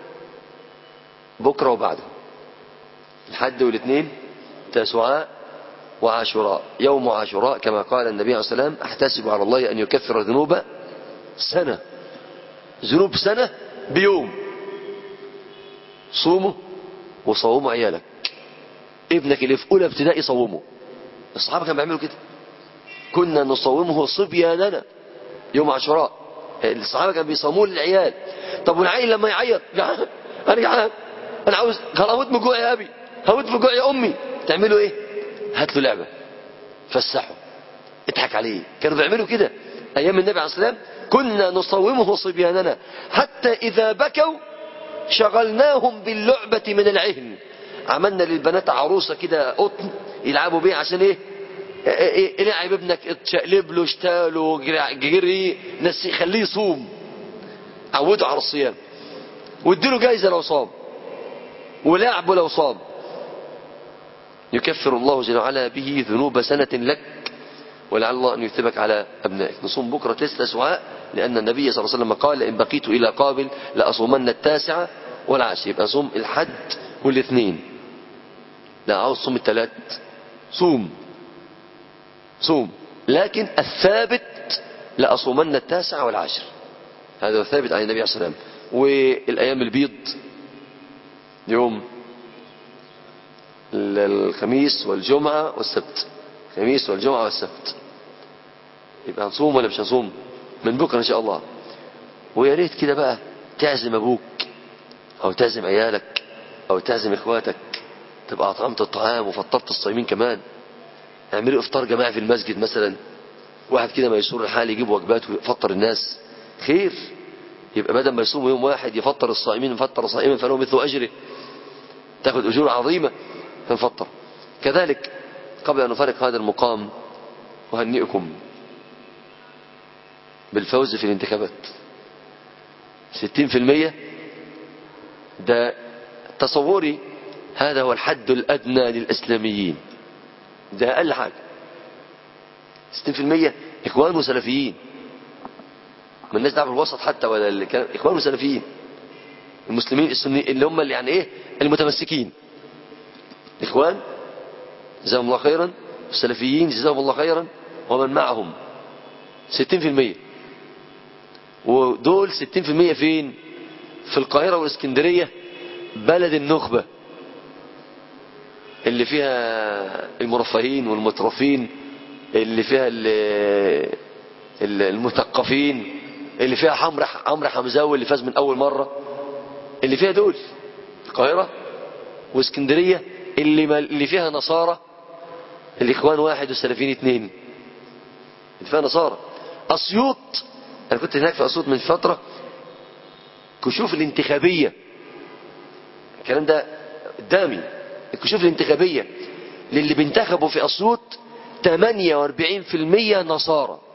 بكرة وبعده الحد والاثنين تسعاء وعاشوراء يوم عاشوراء كما قال النبي عليه الصلاة والسلام احتسب على الله أن يكفر ذنوب سنة ذنوب سنة بيوم صوموا وصوموا عيالك ابنك اللي في أولى ابتدائي صومه الصحابة كانوا بيعملوا كده كنا نصومه صبياننا يوم عاشوراء الصحابة كانوا بيصوموا للعيال طب والعيل لما يعيط جعان انا جعان انا عاوز هموت من جوع يا ابي هموت من جوع يا امي تعملوا ايه هات له لعبة فسحه اضحك عليه كانوا بيعملوا كده ايام النبي عليه الصلاه والسلام كنا نصومه صبياننا حتى اذا بكوا شغلناهم باللعبة من العهن عملنا للبنات عروسة كده قطن يلعبوا بيه عشان ايه إيه- إيه لعب ابنك اتشقلب له اشتاله جري نسي خليه يصوم عوده على الصيام واديله جايزة لو صام ولعبه لو صام يكفر الله جل وعلا به ذنوب سنة لك ولعل الله أن يثبك على أبنائك نصوم بكرة تسع سواء لأن النبي صلى الله عليه وسلم قال إن بقيت إلى قابل لأصومن التاسعة والعاشر يبقى صوم الحد والاثنين لا عاوز صوم الثلاث صوم صوم لكن الثابت لأصومن التاسعة والعاشر هذا هو الثابت عن النبي عليه الصلاة والسلام والأيام البيض يوم الخميس والجمعة والسبت الخميس والجمعة والسبت يبقى هنصوم ولا مش هنصوم من بكرة إن شاء الله ويا ريت كده بقى تعزم أبوك أو تعزم عيالك أو تعزم إخواتك تبقى أطعمت الطعام وفطرت الصايمين كمان اعملوا إفطار جماعي في المسجد مثلا واحد كده ما يسور الحال يجيب وجبات ويفطر الناس خير يبقى بدل ما يصوموا يوم واحد يفطر الصائمين يفطر صائما فله مثل أجره تاخد أجور عظيمة فنفطر كذلك قبل أن نفارق هذا المقام أهنئكم بالفوز في الانتخابات 60% ده تصوري هذا هو الحد الأدنى للإسلاميين ده أقل حاجة 60% إخوان وسلفيين ما الناس دعوة الوسط حتى ولا اللي كان إخوان وسلفيين المسلمين السني اللي هم اللي يعني إيه المتمسكين إخوان جزاهم الله خيرا السلفيين جزاهم الله خيرا ومن معهم 60% ودول 60% فين في القاهرة والاسكندرية بلد النخبة اللي فيها المرفهين والمترفين اللي فيها ال- ال- المثقفين اللي فيها حمر عمرو حمزاوي اللي فاز من اول مرة اللي فيها دول القاهرة واسكندرية اللي ما اللي فيها نصارى الاخوان واحد والسلفيين اثنين اللي فيها نصارى اسيوط انا كنت هناك في اسيوط من فترة كشوف الانتخابية الكلام ده قدامي الكشوف الانتخابية للي بينتخبوا في اسيوط 48% نصارى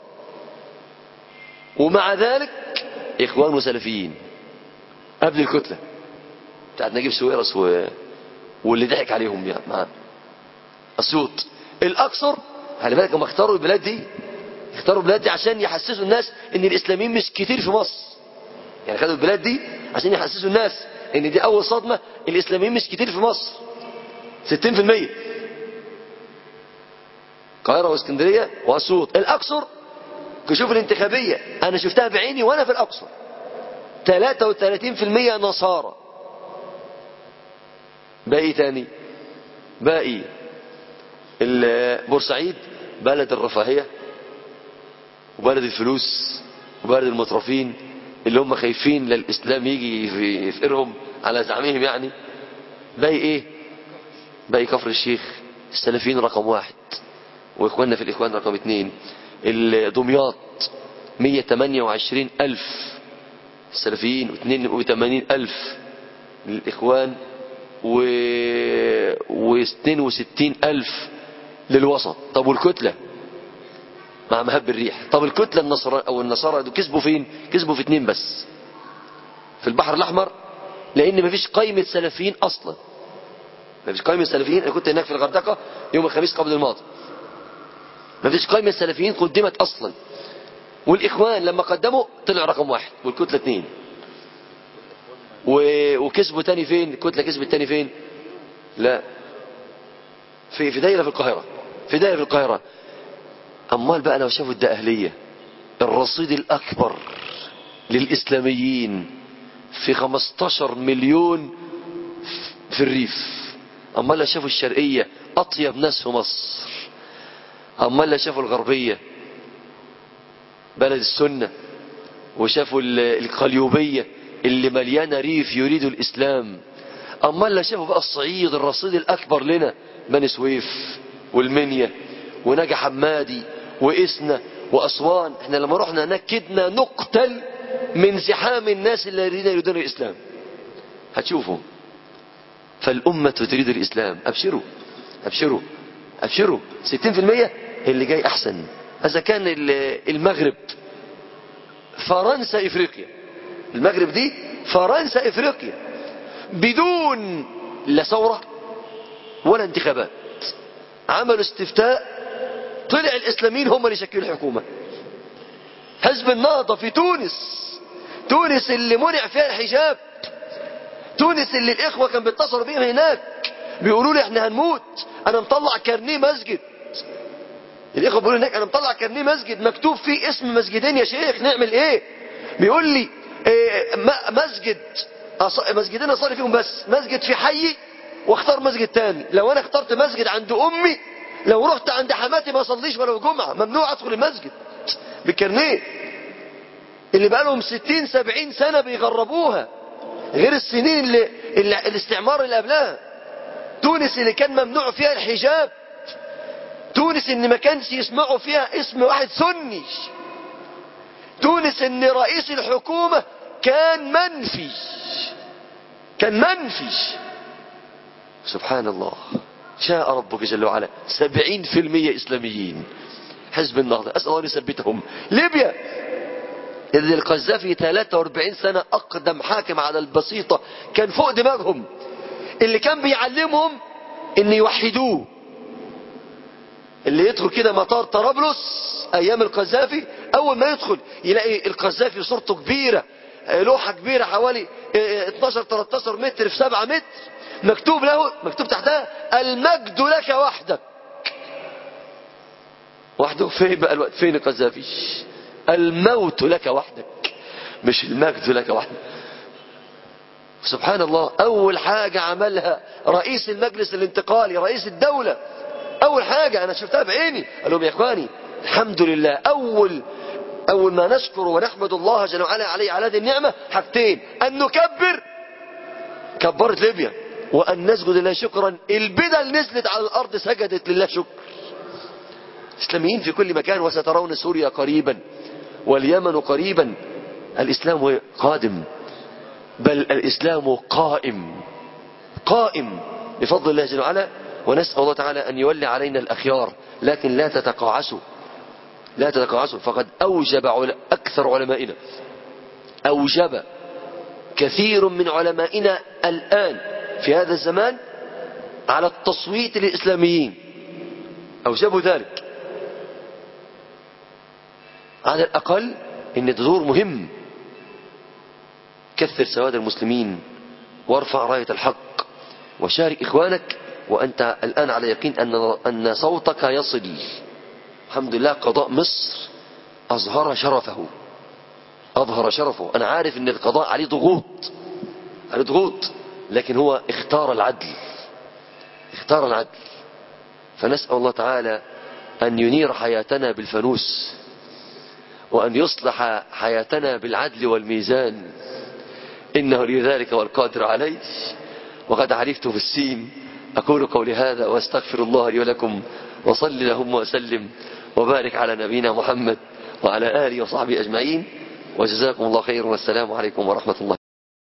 ومع ذلك اخوان وسلفيين قبل الكتلة بتاعت نجيب سويرس و... واللي ضحك عليهم يعني مع اسيوط الاقصر خلي بالك هم اختاروا البلاد دي اختاروا البلاد دي عشان يحسسوا الناس ان الاسلاميين مش كتير في مصر يعني خدوا البلاد دي عشان يحسسوا الناس ان دي اول صدمة الاسلاميين مش كتير في مصر 60% القاهرة واسكندرية واسيوط الاقصر كشوف الانتخابية انا شفتها بعيني وانا في الاقصر 33% نصارى باقي تاني باقي ال- بورسعيد بلد الرفاهية وبلد الفلوس وبلد المترفين اللي هم خايفين للإسلام يجي يفقرهم على زعمهم يعني باقي ايه باقي كفر الشيخ السلفيين رقم واحد واخواننا في الاخوان رقم اثنين دمياط 128 ألف السلفيين و82 ألف للإخوان و... و62 ألف للوسط طب والكتلة مع مهب الريح طب الكتلة النصارى أو النصارى دول كسبوا فين كسبوا في اتنين بس في البحر الأحمر لأن مفيش قائمة سلفيين أصلا مفيش قائمة سلفيين أنا كنت هناك في الغردقة يوم الخميس قبل الماضي مفيش قائمة سلفيين قدمت أصلا والإخوان لما قدموا طلع رقم واحد والكتلة اتنين و... وكسبوا تاني فين الكتلة كسبت تاني فين لا في في دايرة في القاهرة في دايرة في القاهرة أمال بقى لو شافوا الدقهلية الرصيد الأكبر للإسلاميين في 15 مليون في الريف أمال لو شافوا الشرقية أطيب ناس في مصر أمال لو شافوا الغربية بلد السنة وشافوا ال- القليوبية اللي مليانة ريف يريد الإسلام أما اللي شافوا بقى الصعيد الرصيد الأكبر لنا بني سويف والمنيا ونجا حمادي وإسنا وأسوان احنا لما رحنا هناك كدنا نقتل من زحام الناس الذين يريدون الإسلام هتشوفوا فالأمة تريد الإسلام أبشروا أبشروا أبشروا 60% اللي جاي أحسن إذا كان ال- المغرب فرنسا إفريقيا المغرب دي فرنسا إفريقيا بدون لا ثورة ولا انتخابات عملوا استفتاء طلع الإسلاميين هم اللي شكلوا الحكومة حزب النهضة في تونس تونس اللي منع فيها الحجاب تونس اللي الإخوة كان بيتصلوا بيهم هناك بيقولوا لي احنا هنموت أنا مطلع كارنيه مسجد الإخوة بيقولوا هناك أنا مطلع كارنيه مسجد مكتوب فيه اسم مسجدين يا شيخ نعمل إيه بيقول لي إيه م- مسجد أص- مسجدين أصلي فيهم بس مسجد في حي واختار مسجد تاني لو أنا اخترت مسجد عند أمي لو رحت عند حماتي ما اصليش ولو جمعة ممنوع أدخل المسجد بالكارنيه اللي بقالهم ستين سبعين سنة بيغربوها غير السنين اللي, اللي الاستعمار اللي قبلها تونس اللي كان ممنوع فيها الحجاب تونس ان ما كانش يسمعوا فيها اسم واحد سني تونس ان رئيس الحكومة كان منفي كان منفي سبحان الله شاء ربك جل وعلا سبعين في المية إسلاميين حزب النهضة أسأل الله أن يثبتهم ليبيا اللي القذافي 43 سنة أقدم حاكم على البسيطة كان فوق دماغهم اللي كان بيعلمهم ان يوحدوه اللي يدخل كده مطار طرابلس ايام القذافي اول ما يدخل يلاقي القذافي صورته كبيرة لوحة كبيرة حوالي 12 13 متر في 7 متر مكتوب له مكتوب تحتها المجد لك وحدك وحده فين بقى الوقت فين القذافي الموت لك وحدك مش المجد لك وحدك سبحان الله اول حاجة عملها رئيس المجلس الانتقالي رئيس الدولة اول حاجة انا شفتها بعيني قال لهم يا اخواني الحمد لله اول اول ما نشكر ونحمد الله جل وعلا عليه على هذه النعمة حاجتين ان نكبر كبرت ليبيا وان نسجد لله شكرا البدل نزلت على الارض سجدت لله شكر اسلاميين في كل مكان وسترون سوريا قريبا واليمن قريبا الاسلام قادم بل الإسلام قائم قائم بفضل الله جل وعلا ونسأل الله تعالى أن يولي علينا الأخيار لكن لا تتقاعسوا لا تتقاعسوا فقد أوجب عل... أكثر علمائنا أوجب كثير من علمائنا الآن في هذا الزمان على التصويت للإسلاميين أوجبوا ذلك على الأقل إن دور مهم كثر سواد المسلمين وارفع راية الحق وشارك إخوانك وأنت الآن على يقين أن, أن صوتك يصل الحمد لله قضاء مصر أظهر شرفه أظهر شرفه أنا عارف أن القضاء عليه ضغوط عليه ضغوط لكن هو اختار العدل اختار العدل فنسأل الله تعالى أن ينير حياتنا بالفانوس وأن يصلح حياتنا بالعدل والميزان إنه لذلك والقادر عليه وقد عرفت في السين أقول قولي هذا واستغفر الله لي ولكم وصل لهم وسلم وبارك على نبينا محمد وعلى آله وصحبه أجمعين وجزاكم الله خير والسلام عليكم ورحمة الله